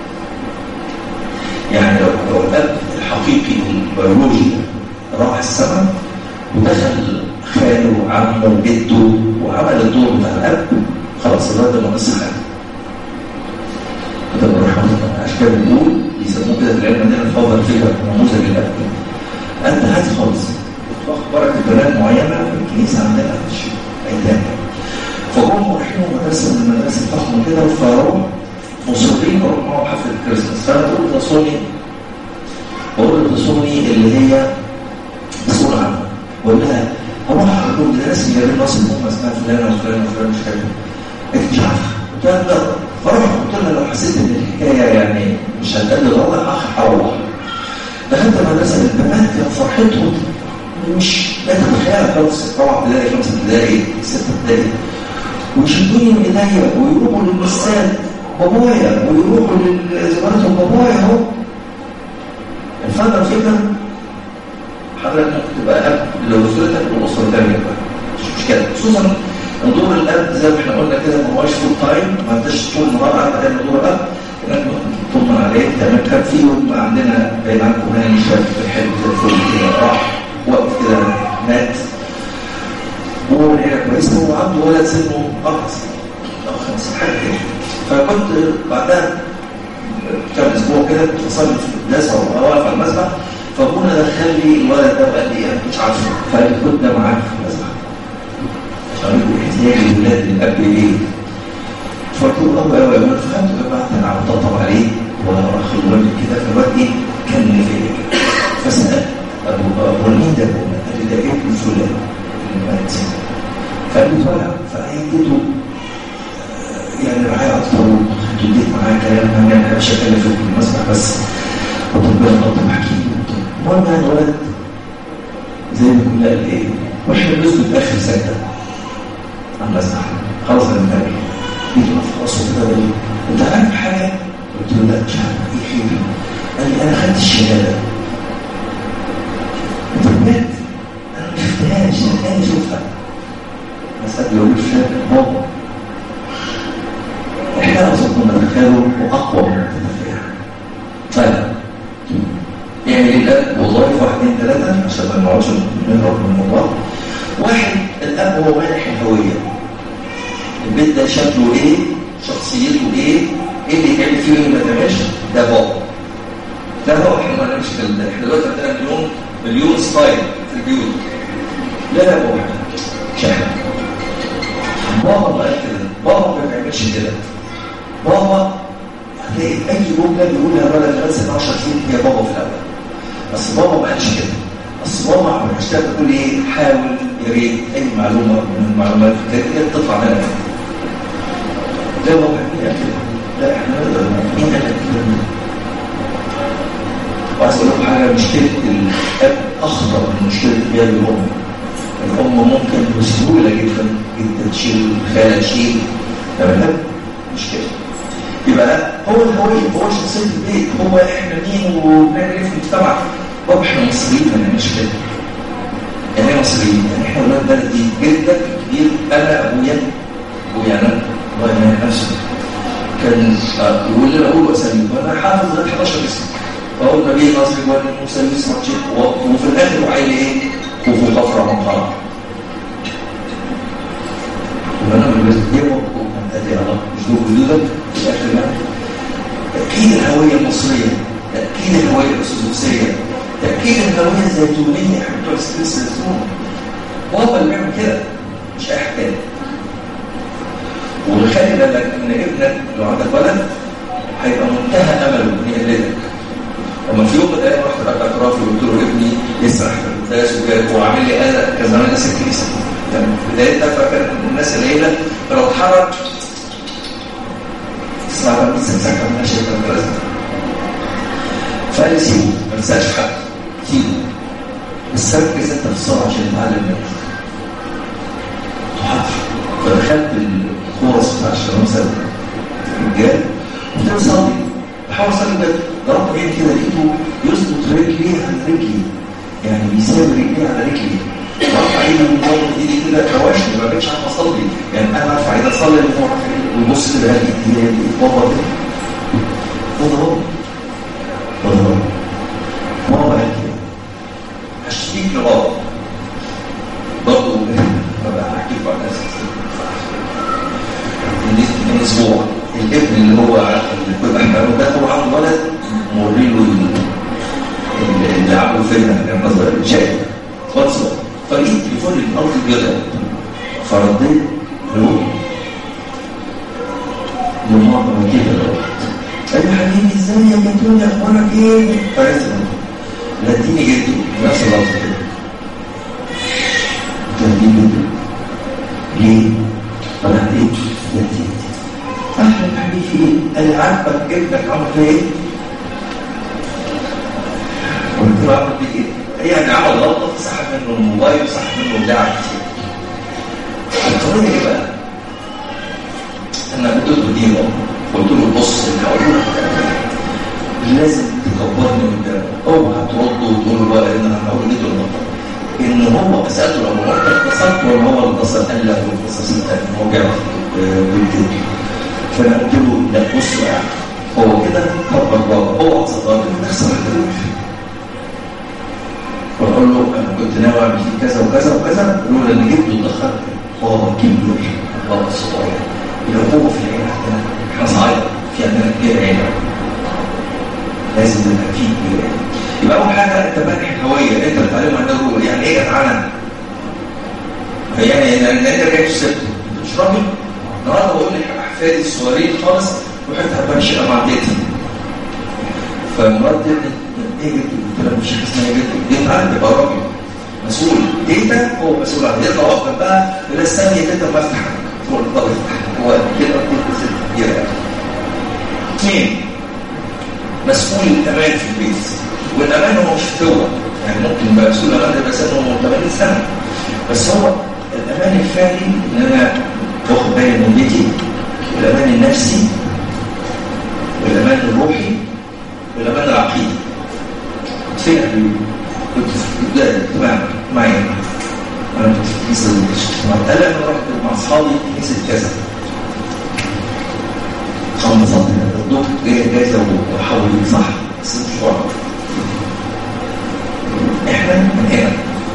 يعني لو لو الاب الحقيقي البيولوجي راح السماء ودخل خاله وعمه وجده وعمل الدور بتاع الاب خلاص الراجل ما نص حاجه كتاب الرحمن عشان كده بنقول يسموه كده في العلم عندنا الفاضل فكره نموذج الاب انت عادي خالص اخبارك ببنات معينه في الكنيسه عندنا مش ايام فهم رايحين مدرسه من المدارس الفخمه كده فراحوا مصرين يروحوا معاهم حفله الكريسماس فانا بقول ده صوني بقول ده صوني اللي هي مسؤول عنه بقول لها هروح اقول ده ناس جايبين راس الامه اسمها فلانه وفلانه وفلانه مش عارف قالت مش عارفه قلت لها لا فرحت قلت لها لو حسيت ان الحكايه يعني مش هتقل الوضع اخ هروح دخلت المدرسه البنات كان فرحتهم مش لا تتخيل خالص رابعه ابتدائي خمسه ابتدائي سته ابتدائي ويشدوني من ايديا ويروحوا للاستاذ بابايا ويروحوا لزمانتهم بابايا اهو الفرق الفكره حضرتك ممكن تبقى اب لاسرتك والاسره الثانيه مش مشكله خصوصا دور الاب زي ما احنا قلنا كده ما هوش فول تايم ما انتش طول النهار قاعد تعمل دور الاب انك تطمن عليه تعمل كان في يوم عندنا بعيد عنكم هاني شاب حلو زي الفل كده راح وقف كده مات وهو العيله كويسه وعنده ولد سنه اربع سنين او خمس حاجه كده فكنت بعدها كام اسبوع كده كنت بصلي في القداس او واقف على المسبح فابونا دخل لي الولد ده وقال لي انا مش عارفه فقال لي خد ده معاك في المسبح عشان يكون احتياج الولاد للاب ايه فقلت له ابو زي ما كنا قال ايه واحنا بنسجد اخر سجده الله يسمح خلاص انا متابع جيت خلاص كده بقى انت عارف حاجه قلت له لا مش عارف ايه خير قال لي انا خدت الشهاده انت بجد انا ما شفتهاش انا اشوفها بس قبل اقول الشهاده بابا احنا اصلا كنا نتخيله واقوى من التفريع طيب يعني الاب وظائف واحد اثنين ثلاثه عشان ما نقعدش نهرب من الموضوع واحد الاب هو مانح الهويه البيت ده شكله ايه شخصيته ايه ايه اللي يتعمل فيه واللي ما يتعملش ده بابا ده هو احنا ما نعملش كده احنا دلوقتي عندنا مليون مليون ستايل في البيوت لا لا بابا مش احنا بابا ما قال كده بابا ما بيعملش كده بابا هتلاقي اي جمله بيقولها الولد لغايه 16 سنه هي بابا في الاول بس بابا ما قالش كده بس بابا عمل اشتغل تقول ايه حاول يا ريت اي معلومه من المعلومات الكتير تطلع منها لا بابا مين قال كده لا احنا نقدر مين قال كده وعايز اقول لكم حاجه مشكله الاب اخطر من مشكله غياب الام الام ممكن بسهوله جدا جدا تشيل خاله تشيل لما الاب مش كده يبقى هو الهوية هو شخصية البيت هو احنا مين وبنعمل ايه في المجتمع بابا احنا مصريين ما نعملش كده يعني ايه مصريين يعني احنا ولاد بلدي جدا كبير انا ابويا ابويا انا الله ينعم نفسه كان يقول لي اقول اسامي وانا حافظ لغايه 11 اسم فاقول نبي ناصر جوان موسى يوسف وفي الاخر وعيل ايه كفو كفره منقرة وانا من الناس دي وكانت على مش دول جدودك في الاخر لا تاكيد الهويه المصريه تاكيد الهويه الارثوذكسيه تاكيد الهويه الزيتونيه احنا بتوع السكريس الزيتون بابا اللي بيعمل كده مش اي حكايه وخلي بالك ان ابنك لو عندك ولد هيبقى منتهى امله ان يقلدك لما في يوم من الايام رحت بقى اعترافي وقلت له ابني يسرح في القداس وكده وعامل لي قلق كان زمان ناس الكنيسه كان بدايتها فكان الناس العيله لو اتحرك اسمع بقى مين سمسك من شيء من الرزق فقال لي سيبه ما تنساش حد سيبه بس ركز انت في الصلاه عشان تعلم الناس حاضر فدخلت الكورس بتاع الشمس الرجال وكنت بصلي بحاول اصلي بجد ضربت عيني كده لقيته يظبط رجلي على رجلي يعني بيساوي رجلي على رجلي رفع ايدي من بره ايدي كده رواشني ما بقتش عارف اصلي يعني انا ارفع ايدي اصلي ويبص كده هل ايدي بابا كده بابا هو بابا هو ماما قال كده هشتيك لبابا برضه ببقى احكي لكم على من اسبوع الابن اللي هو اللي كنت احمله ده هو عنده ولد مورين له اللي عملوا فيلم كان نظر شايف واتساب فلقيت تليفون الارض كده فرديت له لماما كده قال لي حبيبي ازيك يا توني اخبارك ايه؟ فرزق لا اديني جدي نفس اللفظ كده قلت له اديني جدي ليه؟ طلعت ايه؟ جدي اهلا حبيبي في ايه؟ قال لي عاجبك ابنك عمل فيا ايه؟ قلت له عمل فيك ايه؟ يعني عمل غلطه سحب منه الموبايل وسحب منه بتاع كتير القضيه ايه بقى؟ انا قلت له دي قلت له بص اللي هقوله لك لازم تكبرني قدامه اوعى ترد وتقول له بقى ان انا هقول لك النقطه ان هو سالته لو مرات اتصلت ولا هو اللي اتصل قال لا هو اتصل هو جاب بالكده فانا قلت له لا بص بقى هو كده كبر بابا اوعى تصدقني تخسر الفلوس بقول له انا كنت ناوي اعمل فيه كذا وكذا وكذا لولا ان جبته اتاخرت بابا كبير بابا الصغير العقوبه في العيله عندنا احنا صعيده في عندنا كبير عيله لازم نبقى في كبير عيله يبقى اول حاجه انت مانح الهويه انت بتعلمها انه يعني ايه جدعانه يعني ان انت جاي تسد انت مش راجل النهارده بقول لك احفادي الصغيرين خالص رحت هبقى شقه مع تيتي فمرات تيتي ايه جدي قلت لها مش اسمها جدي دي تعالى تبقى راجل مسؤول تيتا هو مسؤول عنها يطلع واقف جنبها يقول استني يا تيتا ما افتح تقول طب افتح هو كده كل ست كبيره اثنين مسؤول الامان في البيت والامان هو مش فتوه يعني ممكن بقى مسؤول امان يبقى سنه 80 سنه بس هو الامان الفعلي ان انا واخد بالي من بيتي والامان النفسي والامان الروحي والامان العقيدي كنت فين يا حبيبي؟ كنت في ابتدائي اجتماع معايا انا كنت في كنيسه قال انا رحت مع اصحابي كنيسه كذا خلصت الدكتور جاي جايزه وحول صح ست شهور احنا مكانك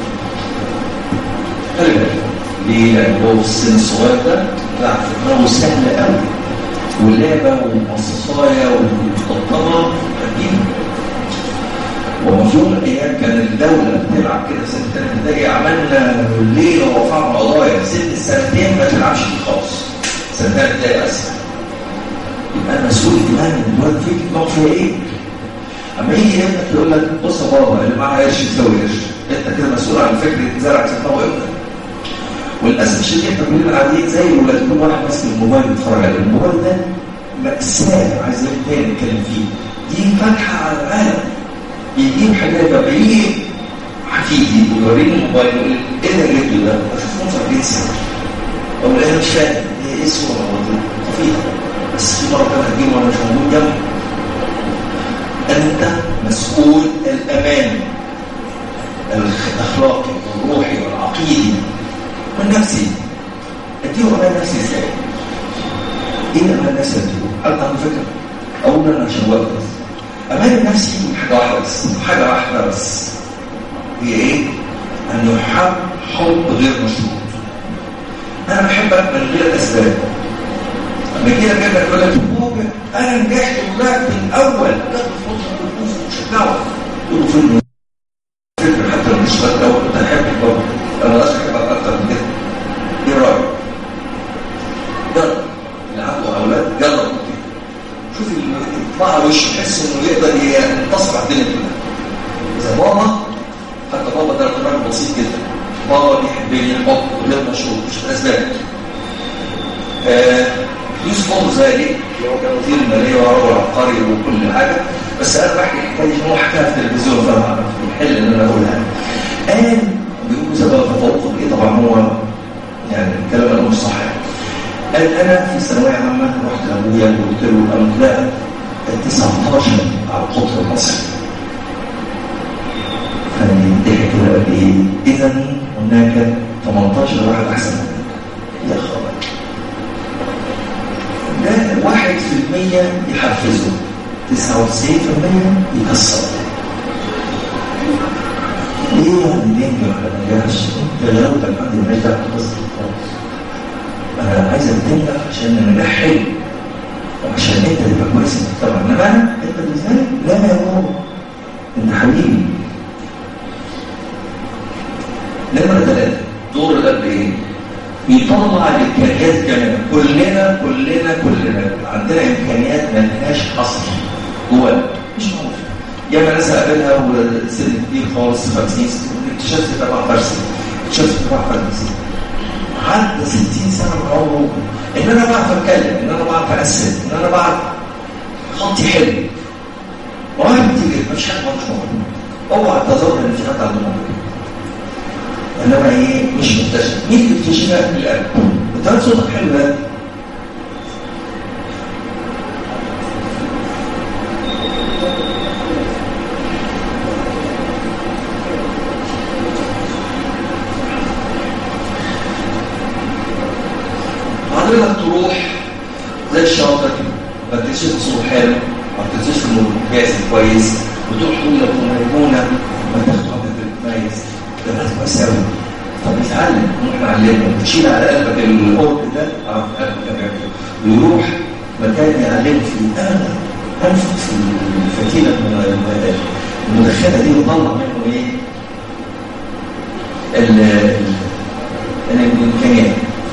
خلي بالك ليه؟ لان هو في السن الصغير ده لا هو سهل قوي واللعبه والمصاصايه والطبطبه قديمه وفي يوم من الايام كان الدوله بتلعب كده سنه ثالثه ابتدائي عملنا ليله ورفعنا قضايا ست سنتين ما تلعبش فيه خالص سنه ثالثه ابتدائي اسهل يبقى المسؤول كمان الواد فيك نوع فيها ايه؟ اما يجي ابنك يقول لك بص يا بابا اللي معاه قرش يساوي قرش انت كده مسؤول عن فكره زرع تنمو ابنك وللاسف الشديد احنا كلنا قاعدين زي الولاد كل واحد ماسك الموبايل بيتفرج عليه الموبايل ده مأساة عايز يوم تاني نتكلم فيه دي فتحة على العالم يجيب حاجات بقى يجي حفيدي ويوريني الموبايل يقول لي ايه اللي جبته ده؟ اشوف منظر جنسي او انا مش فاهم ايه اسمه ولا خفيف بس في مره كان هتجيبه وانا مش موجود جنبه انت مسؤول الامان الاخلاقي والروحي والعقيدي والنفسي اديه امان نفسي ازاي؟ ايه الامان النفسي اديه؟ هل عنده فكره؟ اولا عشان وقت بس امان النفسي حاجه واحده بس حاجه واحده بس هي ايه؟ ان يحب حب غير مشروط انا بحبك من غير اسباب لما كده كده يقول لك بابا انا نجحت وطلعت من الاول تاخد فتره الوقوف وشجعه تقول له فين فكره حتى لو مش اشتغلت الاول كنت هحبك برضه انا ما اقدرش احبك اكتر من كده ايه رايك؟ جرب اللي عنده اولاد جرب شوف يطلع وشه يحس انه يقدر ينتصر على الدنيا كلها اذا بابا حتى بابا ده راجل بسيط جدا بابا بيحبني حب غير مشروط مش الاسباب آه يوسف بابا زي اللي هو كان وزير الماليه وهو عبقري وكل حاجه بس انا بحكي الحكايه دي هو حكاها في التلفزيون فانا الحل ان انا اقولها قال بيقول سبب تفوق ايه طبعا هو يعني الكلام ده مش صح قال انا في الثانويه عامه رحت لابويا وقلت له انا طلعت 19 على القطر المصري فضحك كده قال ايه اذا هناك 18 واحد احسن منك يا خبر ده واحد في المية يحفزه تسعة وتسعين في المية يكسره ليه يعني ليه ما نجحش؟ انت غلاوتك عندي ما نجح بس خالص انا عايزك تنجح عشان النجاح حلو وعشان انت تبقى كويس في المجتمع انما انا انت بالنسبه لي لا يا بابا انت حبيبي نمرة ثلاثة دور الاب ايه؟ يطلع الامكانيات كمان كلنا كلنا كلنا عندنا امكانيات ما لهاش اصل جوانا مش موجود ياما ناس اقابلها وسن كبير خالص 50 60 اكتشفت تبع فرسي اكتشفت تبع فرسي عدى 60 سنه من عمره ان انا بعرف اتكلم ان انا بعرف اقسم ان انا بعرف خطي حلو ورايح بتيجي مفيش حاجه مش موجود اوعى تظن ان في حد عنده موجود انما ايه مش مكتشف مين اللي بيكتشفها في القلب انت عارف صوتك حلو ده حضرتك تروح زي الشاطر ما تكتشف صوت حلو ما تكتشف انه جاسم كويس وتروح تقول لك ميمونه ما تاخد كويس ده ناس كويس قوي طب اتعلم نروح نعلمه تشيل على قلبك القرب ده على قلبك ويروح مكان يعلمه فيه انا انفخ في الفتيله المدخنه دي وطلع منه ايه؟ الامكانيات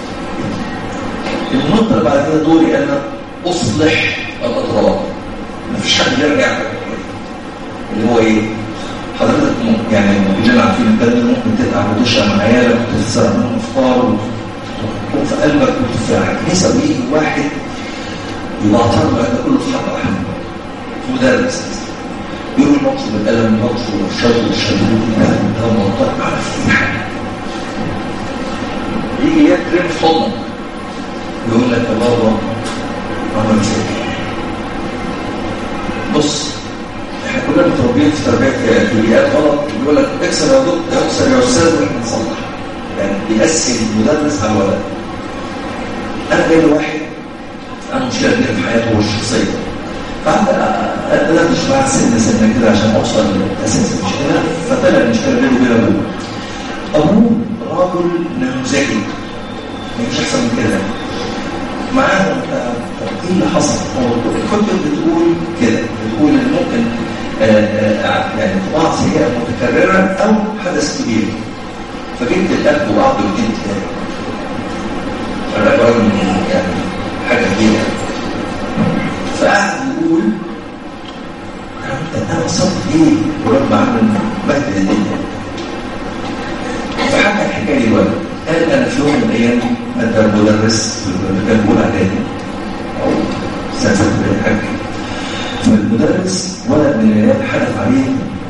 النقطة اللي بعد كده دوري أنا أصلح الأضرار مفيش حد يرجع اللي هو إيه؟ حضرتك يعني اللي عارفين البلد ممكن تتعب وتشقى مع عيالك وتتسرق منهم افطار وفي قلبك وفي كنيسه ويجي واحد يبعتر لك ده كله في حق واحد مدرس يقول المقصود بالقلم المقصود والشر والشدود الكلام ده منطق على في حاجه يجي يترم في حضنك يقول لك يا بابا انا مساكين بص احنا كلنا متربيين في تربيه في بيئات غلط بيقول لك اكسر يا دكتور اكسر يا استاذ واحنا نصلح يعني بيقسم المدرس على الولد انا جاي واحد عنده مشكله كبيره في حياته الشخصيه فقعدت ادردش معاه سنه سنه كده عشان اوصل لاساس المشكله فطلع المشكله بينه وبين ابوه ابوه راجل نموذجي مفيش احسن من كده معاه طب ايه اللي حصل؟ هو الكتب بتقول كده بتقول ان ممكن آآ آآ يعني طباع سيئه متكرره او حدث كبير فجبت الاب وقعد البنت يعني فالاب راجل يعني حاجه كبيره فقعد يقول انا وصلت ايه ورب عامل بهدل الدنيا فحكى الحكايه الولد قال انا في يوم من الايام انت مدرس في كان بيقول اعدادي او سنه سنه الحاج فالمدرس ولد من العيال حدث عليه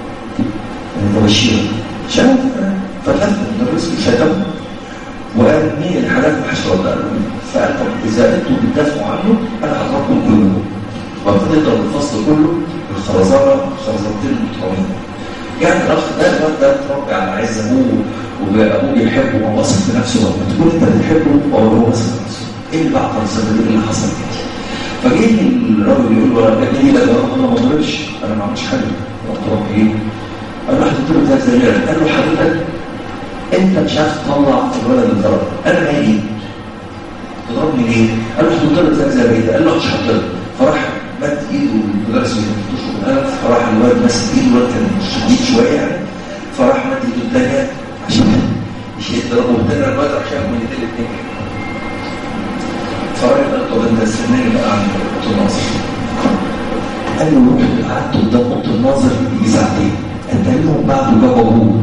مبشرا شاف فلف المدرس شتم وقال مين اللي حدث ما حدش رد عليه فقال طب اذا انتم بتدافعوا عنه انا هضربكم كلكم وابتدي اضرب الفصل كله بالخرزانه خرزانتين محترمين يعني الاخ ده الواد ده اتربى على عز ابوه وابوه بيحبه وواثق في نفسه لما تكون انت بتحبه او هو واثق في نفسه ايه اللي بعد الصدر اللي حصل كده فجه الراجل يقول له يا ابني لا يا رب انا ما ضربش انا ما عملتش حاجه قلت له ايه؟ قال له حضرتك له ثلاث زميلات قال له حضرتك انت مش عارف تطلع الولد اللي ضرب انا مالي تضربني ليه؟ قال له حضرتك له ثلاث زميلات قال له مش هضرب فراح مد ايده المدرس يفتش بالقلم فراح الولد ماسك ايده الولد كان شديد شويه يعني فراح مد ايده الثانيه عشان مش يضربه الثانيه الولد راح شاف من ايديه الاثنين فراح قال طب انت استناني بقى عند اوضه الناظر قال له روح قعدت قدام اوضه الناظر يجي ساعتين اتكلم بعده جاب ابوه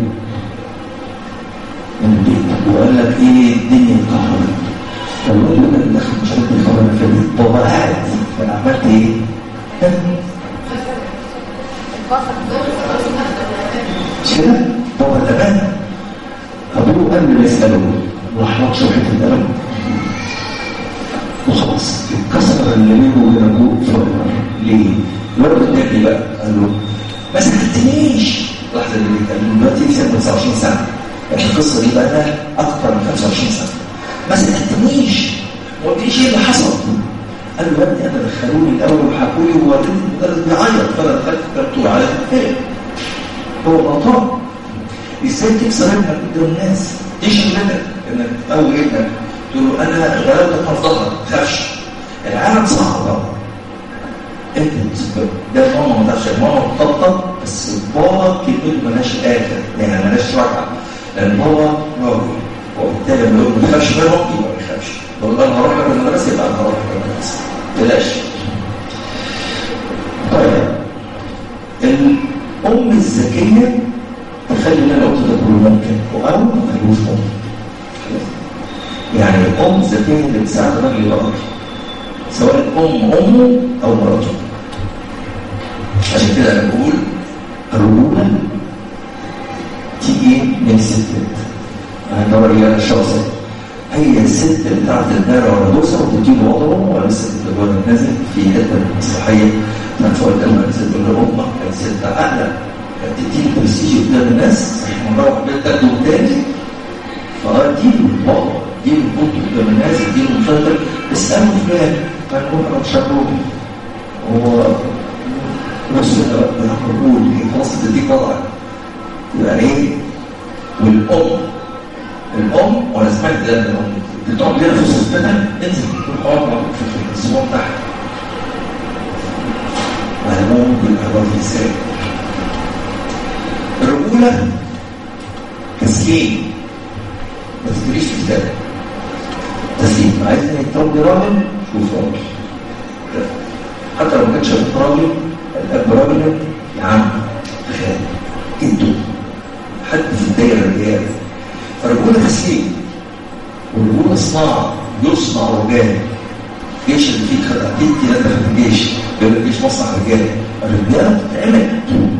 من البيت وقال لك ايه الدنيا اتكهربت فالولد يقول لك دخل مش عارف الخبر في البيت بابا قاعد فانا عملت ايه؟ مش كده؟ بابا تمام ابوه قال له يساله راح نقشه حته القلم وخلاص اتكسر اللي بينه وبين ابوه فرق ليه؟ الولد التاني بقى قال له ما سالتنيش لحظه اللي بيتكلم دلوقتي سنه 29 سنه يعني القصه دي بقى لها اكتر من 25 سنه ما سالتنيش ما قلتليش ايه اللي حصل قال له يا ابني انا دخلوني الاول وحكوا لي ووريتني المدرس بيعيط فانا دخلت كتبت على ايه هو غلطان ازاي تكسر ابنك قدام الناس ايه شغلتك انك تقوي ابنك تقول له انا غلبتك في ظهرك ما تخافش العالم صعب انت بتسبب ده ماما ما تعرفش ماما بتطبطب بس بابا كلمته ملهاش اخر يعني ملهاش رجعه لان بابا راجل وبالتالي لما يقول ما تخافش منهم يبقى ما يخافش لو انا هروح لك المدرسه يبقى انا هروح لك المدرسه ما تقلقش طيب الام الذكيه تخلي اللي انا قلته ده كله ممكن او ما تخليهوش ممكن يعني الام الذكيه اللي بتساعد الراجل يبقى سواء الام امه او مراته عشان كده انا بقول الرجوله تيجي من الستات انا دور الى الشخصيه هي الست اللي بتاعت الدار ولا دوسه وتديله وضعه ولا الست اللي هو نازل في حته مسرحيه كان فوق لما نزل تقول له امك كانت ست اعلى كانت تديله برستيج قدام الناس مروح بيت تاخده تاني فاديله بابا اديله بنت قدام الناس اديله مسلسل اساله فلان كان هو انا شابوه هو نص القبول خلاص تديك وضعك يبقى ايه والام الام وانا سمعت ده من الام بتقعد لنا في صوتنا انزل تروح اقعد معاك في الصوت تحت وهمهم بالأعراض ازاي الرجولة تسليم ما تدريش في كتاب تسليم عايز انك تربي راجل شوف راجل حتى لو ما كانش راجل الاب راجل يا عم تخيل انتوا حد في الدايره الرجال فالرجوله تسليم والرجوله صناعه يصنع رجال الجيش اللي فيه خد اكيد كده في الجيش يقول الجيش مصنع رجال الرجاله بتتعمل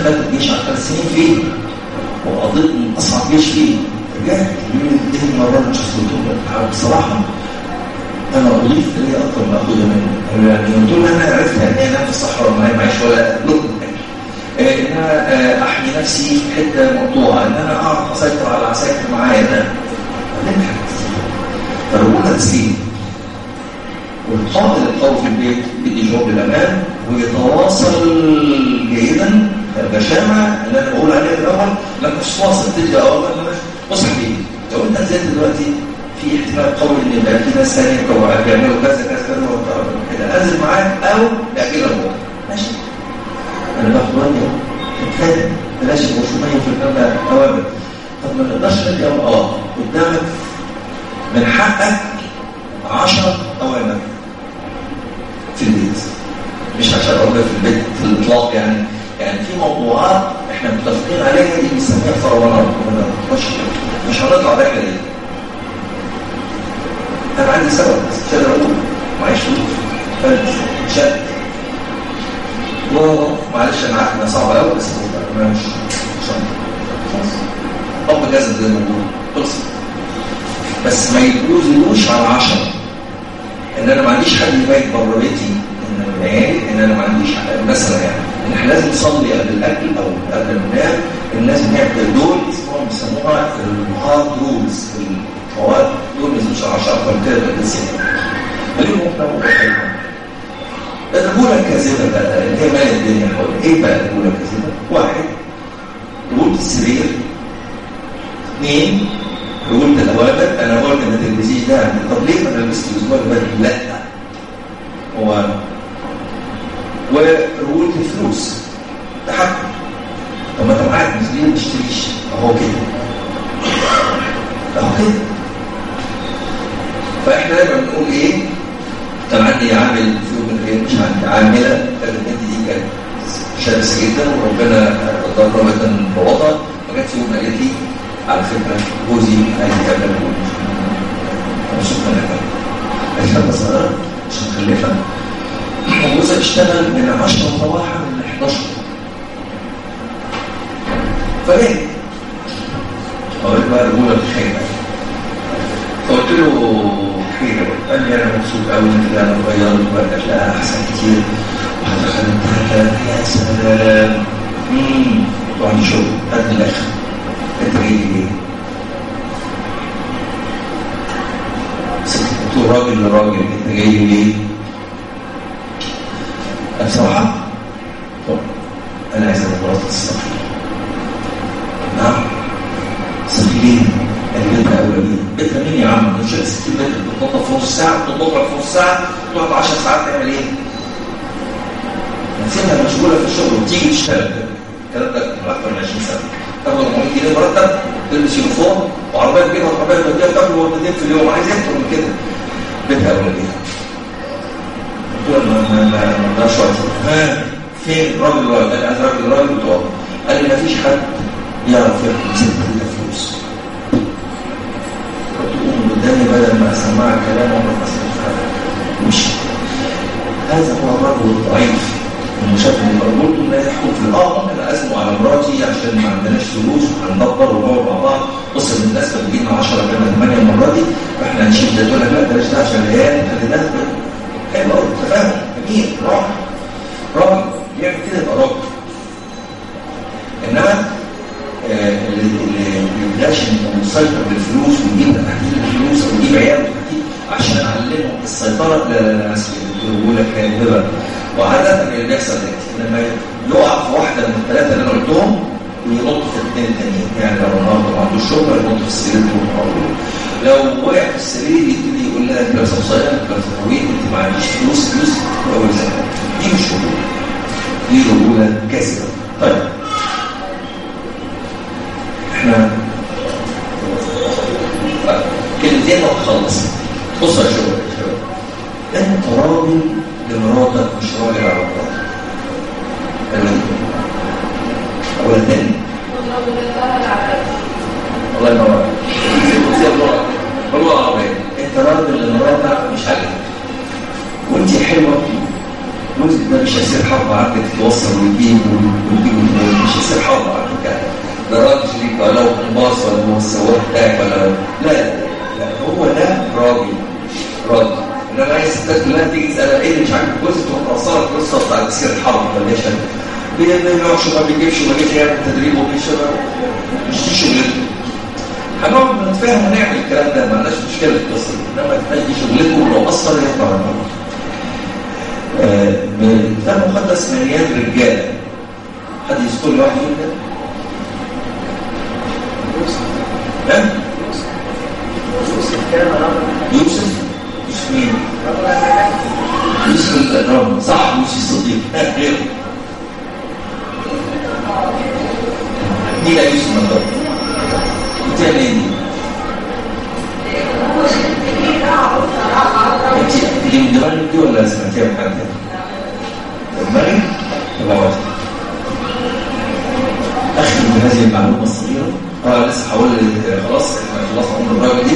دخلت الجيش على ثلاث سنين فيه وقضيت من اصعب جيش فيه رجعت يقول لي دي المره اللي شفتهم بصراحه انا اضيف لي اكتر ما اخدها منه يعني من طول ما انا عرفت ان انا في الصحراء ما معيش ولا لقمه ان انا احمي نفسي في حته مقطوعه ان انا اعرف اسيطر على العساكر معايا ده علمت حاجات كتير فالرجوله تسليم والقائد القوي في البيت بدي جواب للامان ويتواصل جيدا بشامه اللي انا بقول عليها الاول لما مش واصل تدي اوامر بص يا حبيبي لو انت نزلت دلوقتي في احتمال قوي ان يبقى في ناس ثانيه بيعملوا كذا كذا كذا كده انزل معاك او اجل الموضوع ماشي انا باخد وقتي اهو اتفادى بلاش الغشوميه في المبدا اوامر طب ما نقدرش ندي اه قدامك من حقك 10 اوامر في البيت مش عشان اوامر في البيت في الاطلاق يعني يعني في موضوعات احنا متفقين عليها دي بنسميها فرونات مش مش هنطلع رحله دي انا عندي سبب بس مش قادر اقول معيش فلوس فلس شد معلش انا عارف انها صعبه قوي بس انا مش مش خلاص اب جسد زي ما بقول خلص بس ما يجوزلوش على 10 ان انا ما عنديش حد يبيت بره بيتي ان العيال ان انا ما عنديش مثلا يعني ان احنا لازم نصلي قبل الاكل او قبل النوم الناس بنعمل دول اسمهم بيسموها الهارد رولز القواعد دول ما يزيدوش 10 اكتر من كده بالنسبه اليوم ممكن الرجوله الكاذبه بقى اللي هي مال الدنيا حوالي ايه بقى الرجوله الكاذبه؟ واحد رجوله السرير اثنين رجوله الاوامر انا قلت ان التلفزيون ده طب ليه ما لبست الاسبوع اللي فات؟ لا هو ورجوله الفلوس تحكم طب ما انت معاك مسؤوليه ما تشتريش اهو كده اهو كده فاحنا دايما بنقول ايه كان عندي عامل في يوم من الايام مش عندي عامله كانت البنت دي كانت شرسه جدا وربنا ضربت بوضع فجت في يوم قالت لي على فكره جوزي عايز يكمل انا شكرا لك قالت لي بس انا مش مخلفه وجوزها اشتغل من 10 صباحا من 11 فليه؟ قلت بقى الأولى بخير فقلت له خير قال لي أنا مبسوط قوي إن أنا اتغيرت وبقت لها أحسن كتير وهدخل يا سلام امم وعندي شغل قد الآخر أنت جاي ليه؟ قلت له راجل لراجل أنت جاي ليه؟ بصراحة طب أنا عايز مراتي تستغفر نعم سفيرين اللي بيتها أولانية بيتها مين يا عم؟ مش 60 متر بتنظف في نص ساعة بتنظف في نص ساعة تقعد 10 ساعات تعمل إيه؟ نسيبها مشغولة في الشغل وتيجي تشتغل الكلام ده من أكثر من 20 سنة تاخد 400 جنيه مرتب تلبس يونيفورم وعربية كبيرة وعربية توديها تاكل وجبتين في اليوم عايز أكتر من كده بيتها أولانية قلت له ما ما ما اقدرش ها فين راجل راجل انا عايز راجل راجل بتوع قال لي ما فيش حد يعرف يحكم ست كده فلوس قلت له قدامي بدل ما اسمعك كلام عمرك ما سمعت مش هذا هو الرجل الضعيف المشبه قلت لا يحكم في الاه ممكن ازمه على مراتي عشان ما عندناش فلوس وهندبر ونقعد مع بعض بص ان الناس كانت بتجينا 10 كمان 8 المره دي فاحنا هنشيل ده تقول لك لا بلاش ده عشان العيال خلي ده حلو قوي تفاهم جميل راجل راجل يعمل كده يبقى راجل انما اللي بيبلاش انه يسيطر بالفلوس ويجيب تحديد الفلوس او يجيب عيال تحديد عشان اعلمهم السيطره لا لا لا بيقول لك كده وعاده اللي بيحصل ده لما يقع في واحده من الثلاثه اللي انا قلتهم وينط في الاثنين التانيين يعني لو النهارده ما عندوش شغل ينط في السرير لو وقع في السرير يبتدي يقول لها انت لابسه قصيره انت لابسه طويل انت ما عنديش فلوس فلوس او دي مش رجوله دي رجوله كاسره طيب احنا كلمتين وخلص بص يا شباب يا شباب انت راجل لمراتك مش راجل على مراتك اولا تاني الله ينور والله العظيم انت راجل لمراتك مش عاجبك وانت حلوه جوزك ده مش مش هيصير حرب عندك توصل ويجيب ويجيب ويجيب. مش هيصير حرب عندك ده راجل شريك ولا هو قنباص ولا هو السواق بتاعك ولا لا لا لا هو ده راجل راجل انما هي الستات كلها تيجي تسال ايه اللي مش عاجبك جوزك تروح توصلك القصه بتاعت تصير الحرب ولا ايش ما بيقعدش ما بيجيبش ما بيجيبش يعمل تدريب وبيشتغل مش دي شغلته هنقعد نتفاهم ونعمل الكلام ده ما عندناش مشكله في القصه دي انما دي شغلته ولو اثر يطلع بره كتاب مقدس مليان رجاله حد يذكر لي واحد فيهم كده؟ ها؟ يوسف يوسف مين؟ يوسف الأكرم صح يوسف الصديق ها غيره مين يوسف الأكرم؟ انت مين؟ انت دي من دماغك دي ولا سمعتيها من حد تاني؟ دماغي؟ يبقى واحد اختم بهذه المعلومه الصغيره اه لسه هقول خلاص احنا خلاص عمر الراجل دي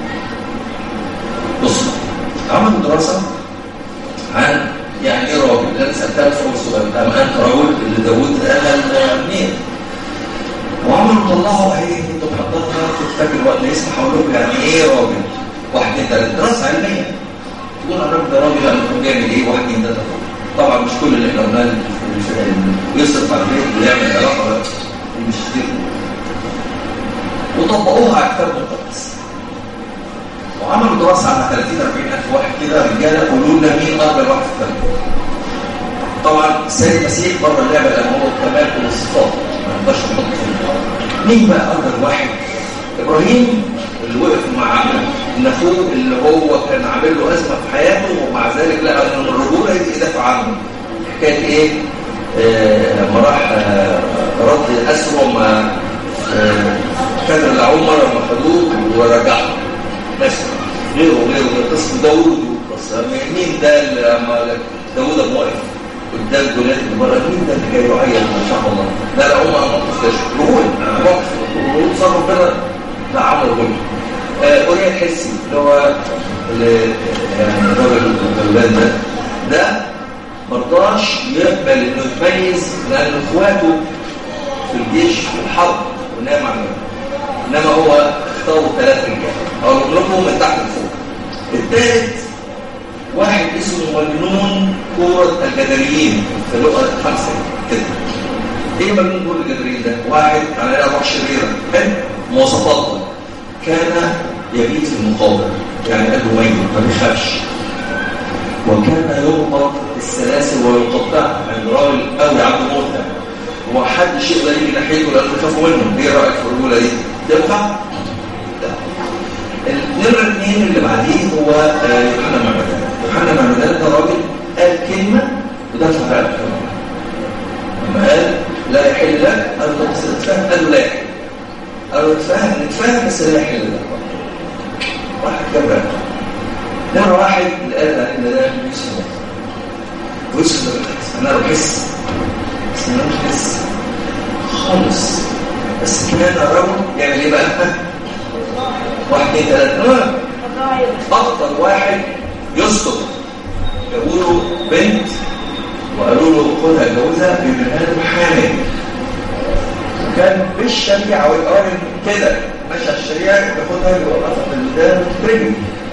بصوا عملوا دراسه عن يعني ايه راجل انا سالتها في اول سؤال طب انت رجل اللي داوود قال منين وعملوا طلعوا ايه انتوا حضرتها تفتكر وقت الاسم هقول لكم يعني ايه راجل واحد اثنين ثلاثه دراسه علميه تقول الراجل ده راجل يعني يكون بيعمل ايه واحد اثنين ثلاثه طبعا مش كل اللي احنا قلناه يصرف على البيت ويعمل علاقه مش كتير وطبقوها على كتاب مقدس وعملوا دراسه على 30 40 الف واحد كده رجاله قولوا لنا مين افضل واحد في التاريخ طبعا السيد المسيح بره اللعبه لان هو الكمال والصفات ما نقدرش نحط في مين بقى افضل واحد ابراهيم اللي وقف مع ان اخوه اللي هو كان عامل له ازمه في حياته ومع ذلك لقى ان الرجوله يدافع عنه حكايه ايه آه لما راح آه رد اسره ما آه كان العمر لما خدوه ورجعوا ماشي غيره غيره غير قصه داوود قصه مين ده اللي لما داوود لما وقف قدام جولات اللي بره مين ده اللي جاي يعيط ما شاء الله لا لا هم ما موقف رجول موقف رجول صار ربنا لا عمل رجول أوريا الحسي اللي هو اللي يعني الراجل الأولاد ده ده مرضاش يقبل انه يتميز لان اخواته في الجيش في الحرب ونام على انما هو اختاروا ثلاث رجال او نضربهم من تحت لفوق الثالث واحد اسمه مجنون كورة الجدريين في لغة خمسة كده ايه مجنون كورة الجدريين ده؟ واحد على روح شريرة حلو مواصفاته كان يبيت في المقابر يعني قلبه ميت ما بيخافش وكان يربط السلاسل ويقطع عند راجل قوي عنده موتى ومحدش يقدر يجي ناحيته لانه يخافوا منه ايه رايك في الرجوله دي؟ ينفع؟ لا النمرة اثنين اللي بعديه هو يوحنا معمدان يوحنا معمدان ده راجل قال كلمة ودفع رقبته لما قال لا يحل لك قال له بس تتفاهم قال له لا يحل قال له نتفاهم نتفاهم بس لا يحل لك واحد جاب رقبته نمرة واحد اللي قال ان ده يوسف ويوسف ده انا بحس بس انا مش بحس خالص بس كان رجل يعمل ايه بقى؟ واحد اثنين ثلاثة أخطر واحد يسقط جابوا له بنت وقالوا له خدها جوزها بيبنها له حامل كان بالشريعة والقوانين كده ماشي على الشريعة ياخدها يوقفها في الودان وتترجم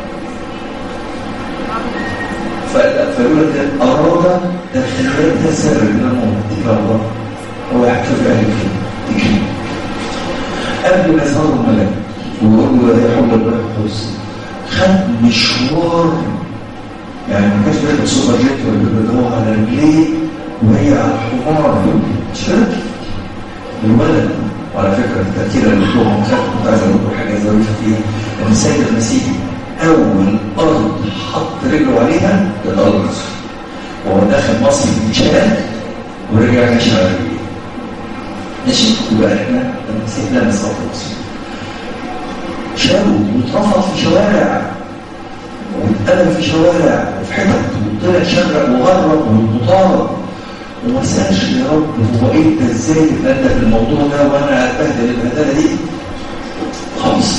فقالوا لك أراد دخلتها سر من الموت إلى الله هو يحكي في أهل الكلمة قبل ما يظهر الملك ويقول له ده حب الروح القدس خد مشوار يعني ما كانش بيركب سوبر جيت ولا هو على رجليه وهي على الحمار مش كده؟ الولد وعلى فكره التأثير اللي بتوعهم خدت كنت عايز اقول لكم حاجه ظريفه فيها ان السيد المسيح اول ارض حط رجله عليها الارض وهو داخل مصر اتشال ورجع ماشي على رجليه ماشي يبقى احنا المسيح لا نستطيع مصر شالوا واترفض في شوارع واتقلب في شوارع وفي حتت وطلع شغل وغرب ومطارد وما سالش يا رب هو انت ازاي تتندى في الموضوع ده وانا اتبهدل البهدله دي خالص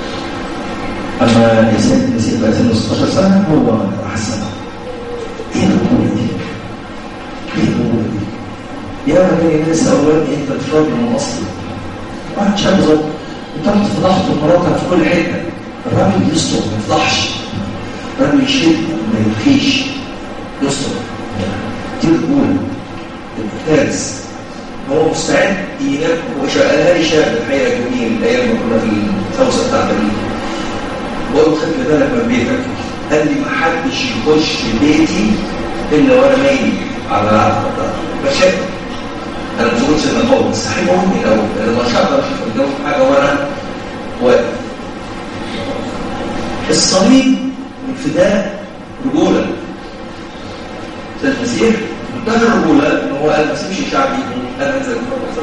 اما ياسين المسيح بقى سنه 16 سنه هو راح السماء ايه القوه دي؟ يا رجل الناس أولادي أنت مش راجل من أصلي واحد شاب ظبط أنت رحت فضحت مراتك في كل حتة الراجل يستر ما يفضحش الراجل يشد ما يبكيش يستر دي الأولى الثالث هو مستعد ينام وشغلها لي شاب الحقيقة جميل أيام ما كنا في الخوصة بتاعت بقول له خلي بالك من بيتك قال لي ما حدش يخش بيتي إلا وأنا نايم على العتبة مشاكل انا ما بقولش ان هو مستحيل امي لو لو مش هقدر اشوف الجو في حاجه وانا واقف الصليب الفداء رجوله سيد المسيح منتهى الرجوله ان هو قال ما تسيبش شعبي انا انزل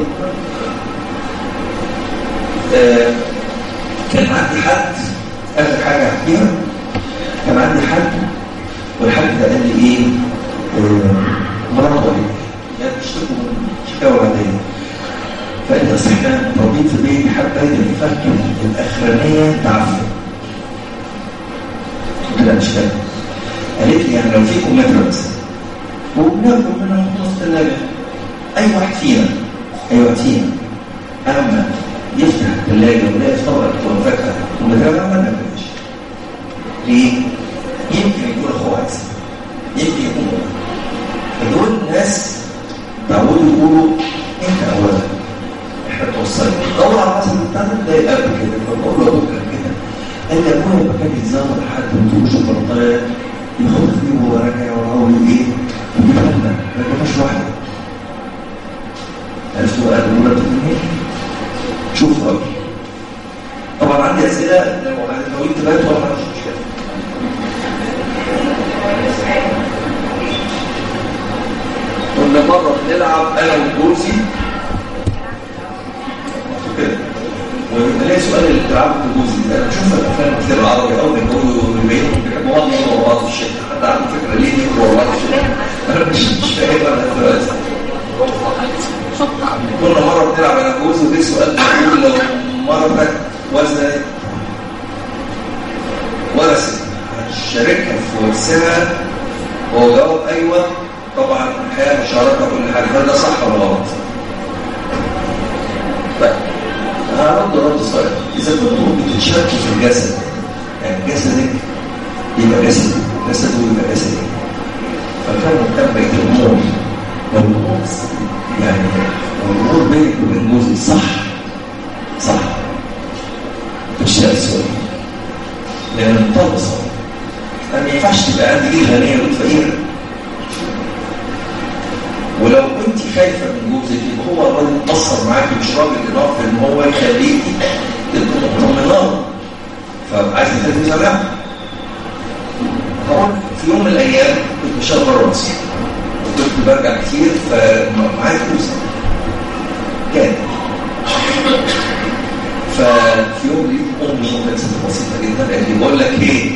آه كان عندي حد اخر حاجه احكيها كان عندي حد والحد ده قال لي ايه آه مرضى يعني بيشتكوا من شكاوى عادية فقال بس احنا موجودين في بيت حباية الفركة الأخرانية تعفن قلت لها مش فاهم قالت لي يعني لو فيكم متر بس وبناكل منها نحطها في الثلاجة أي واحد فينا أي واحد فينا أما يفتح الثلاجة ويلاقي في طبق وفاكهة ومتابع ما ناكلش ليه؟ يمكن يكون أخوه عايز يمكن يكون فدول ناس تعودوا يقولوا انت اولا احنا توصلنا دور على العصر بتاعنا ده قبل كده فبقول له ابوك كده قال لي ابويا لما كان يتزور حد ويجيب شوكولاته ياخد فيه وهو راجع وراه ايه يجيبها لنا ما يجيبهاش واحده عرفتوا قال له ولا منين شوف راجل طبعا عندي اسئله لو لو انت بقيت ولا ما عنديش مشكله كنا مرة بنلعب أنا وجوزي كده ولاقي سؤال اللي بتلعبه بجوزي ده أنا بشوف الأفلام كتير عربي أو بيقولوا بيبينوا بيحبوا بعض يجروا بعض في الشتاء حد عنده فكرة ليه يجروا بعض في الشتاء أنا مش مش فاهم أنا دلوقتي كنا مرة بنلعب أنا وجوزي وليه سؤال بيقول لو مرتك وزنت ورثت هتشاركها في ورثها وهو جاوب أيوه طبعا الحياة مشاركة كل حاجة هل ده صح ولا غلط؟ طيب هرد رد صغير إذا كنت بتتشارك في الجسد يعني جسدك يبقى جسدك جسده يبقى جسدك فكان مهتم بقية الأمور لو الأمور يعني لو الأمور بينك وبين جوزك صح صح تشتغل سؤال لأن الطلب صح ما ينفعش تبقى عندي ايه غنية وفقيرة ولو كنت خايفة من جوزك يبقى هو الراجل مقصر معاكي مش راجل إضافة إن هو يخليكي تبقى مطمئنة فعايزة تلفزيون سامعة طبعا في يوم من الأيام كنت بشتغل بره مصر وكنت برجع كتير فمعايا فلوس كان ففي يوم لقيت أمي وكانت ست بسيطة جدا قالت لي بقول لك إيه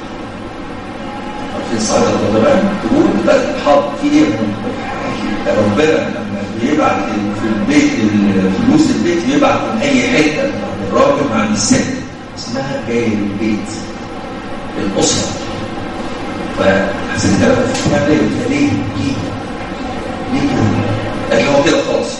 في الصعيدة الغضبان تقول بقى حاط في ايه ربنا لما بيبعت في البيت الفلوس البيت بيبعت من اي حته من الراجل مع الست اسمها جايه من البيت الاسره فحسيت انا فيها ليه ليه ليه ليه كده قال هو كده خلاص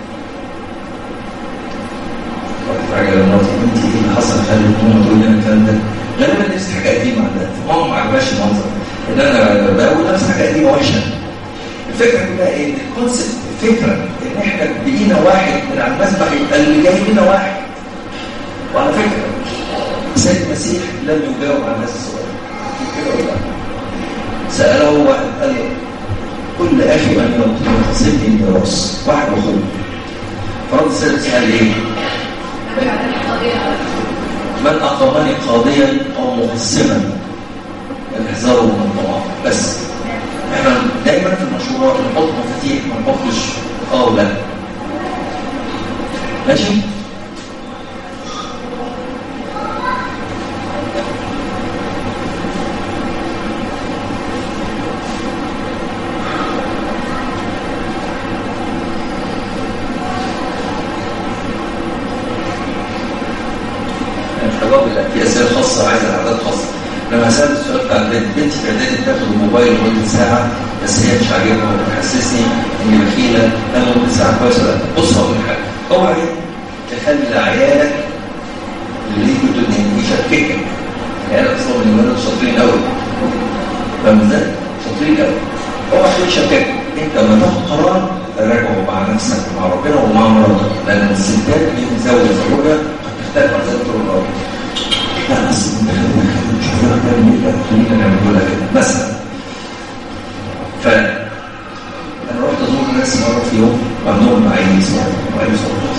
رحت راجع لمراتي انت ايه اللي حصل خلي ماما تقول لي الكلام ده غالبا نفس حاجه قديمه عندها فماما ما عجبهاش المنظر ان انا بقول نفس حاجه قديمه وحشه الفكره كلها ايه الكونسيبت الفكره ان احنا بقينا واحد من على المسبح يبقى اللي جاي لنا واحد وعلى فكره سيد المسيح لم يجاوب على الناس الصغيره كده ولا لا ساله واحد قال له كل اخي ان يقسمني الميراث واحد واخوه فرد السادس قال ايه؟ من اقامني قاضيا او مقسما الاحذار من الطمع بس احنا دايما في المشروع نحط مفاتيح ما نحطش اه ولا ماشي الحجاب لا في اسئله خاصه عايزه اعداد خاصه لما سالت السؤال بتاع البنت بنتي في اعدادي بتاخد الموبايل لمده ساعه بس هي مش عاجبها وبتحسسني اني بخيله انا ممكن ساعه كويسه لا بص اقول لك حاجه اوعي تخلي عيالك اللي كنت يشككك عيالك اصلا من الولاد شاطرين قوي فاهم ازاي؟ شاطرين قوي اوعى تقول شكاك انت لما تاخد قرار راجعه مع نفسك ومع ربنا ومع مراتك لان الستات اللي متزوجه زوجها هتختلف عن زي طول الارض لا بس مش عارف تعمل ايه خلينا نعمل لها كده مثلا ف انا رحت ازور ناس مره في يوم وعندهم معين اسمها معين صوت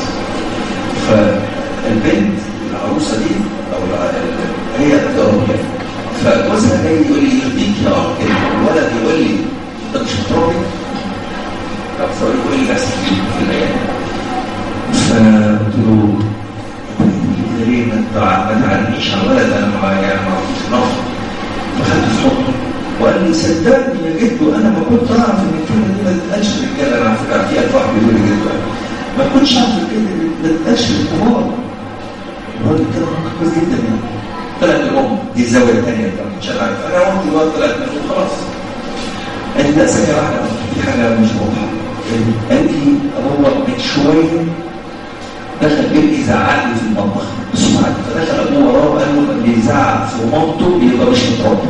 فالبنت العروسه دي او الع- هي بتقرب فجوزها جاي يقول لي يرضيك يا انكل الولد يقول لي انت مش هتربي فبصور يقول لي بس في في الايام فقلت له ليه ما تع- ما تعلمنيش على الولد انا ما يعني ما اعرفش نفسه فخدت في حضنه وقال لي صدقني يا جدو انا ما كنت اعرف ان الكلمه دي ما تتقالش للرجاله انا على فكره في الفاح بيقول لي جدو ما كنتش اعرف الكلمه دي ما تتقالش للكبار الراجل كده منطق كويس جدا يعني طلعت الام دي الزاويه الثانيه اللي ما كنتش انا عارف انا قلت الوقت طلعت منه خلاص قالت لا ثانيه واحده في حاجه مش واضحه قالت لي هو من شويه دخل ابني زعق لي في المطبخ بسرعه فدخل ابوه وراه وقال له اللي يزعق في مامته يبقى مش متربي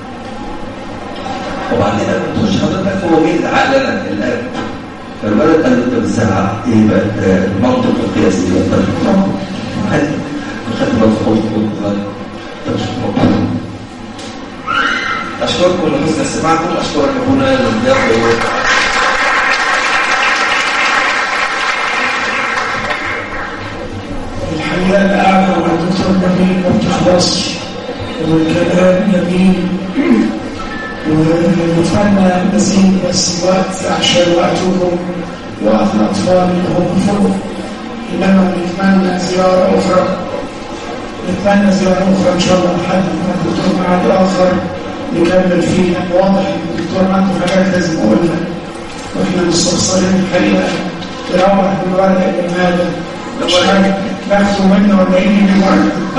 وبعدين قال له تخش حضرتك هو جه يزعق لي انا الاب فالولد قال له انت بتزعق ايه بقى ده المنطق القياسي ده انت مش متربي عادي خدت بالك خالص انت مش متربي اشكركم لحسن استماعكم اشكرك ابونا للضيافه الحقيقة القعدة مع الدكتور نبيل ما بتخلصش والكلام جميل ونتمنى مزيد بس وقت عشان وقتكم وقت الأطفال اللي هم فوق إنما نتمنى زيارة أخرى نتمنى زيارة أخرى إن شاء الله لحد ما الدكتور معاد آخر نكمل فيه لأن واضح إن الدكتور عنده حاجات لازم أقولها وإحنا مستخسرين الحقيقة يروح بالورقة لماذا؟ مش حاجة ناخده منه 40 جنيه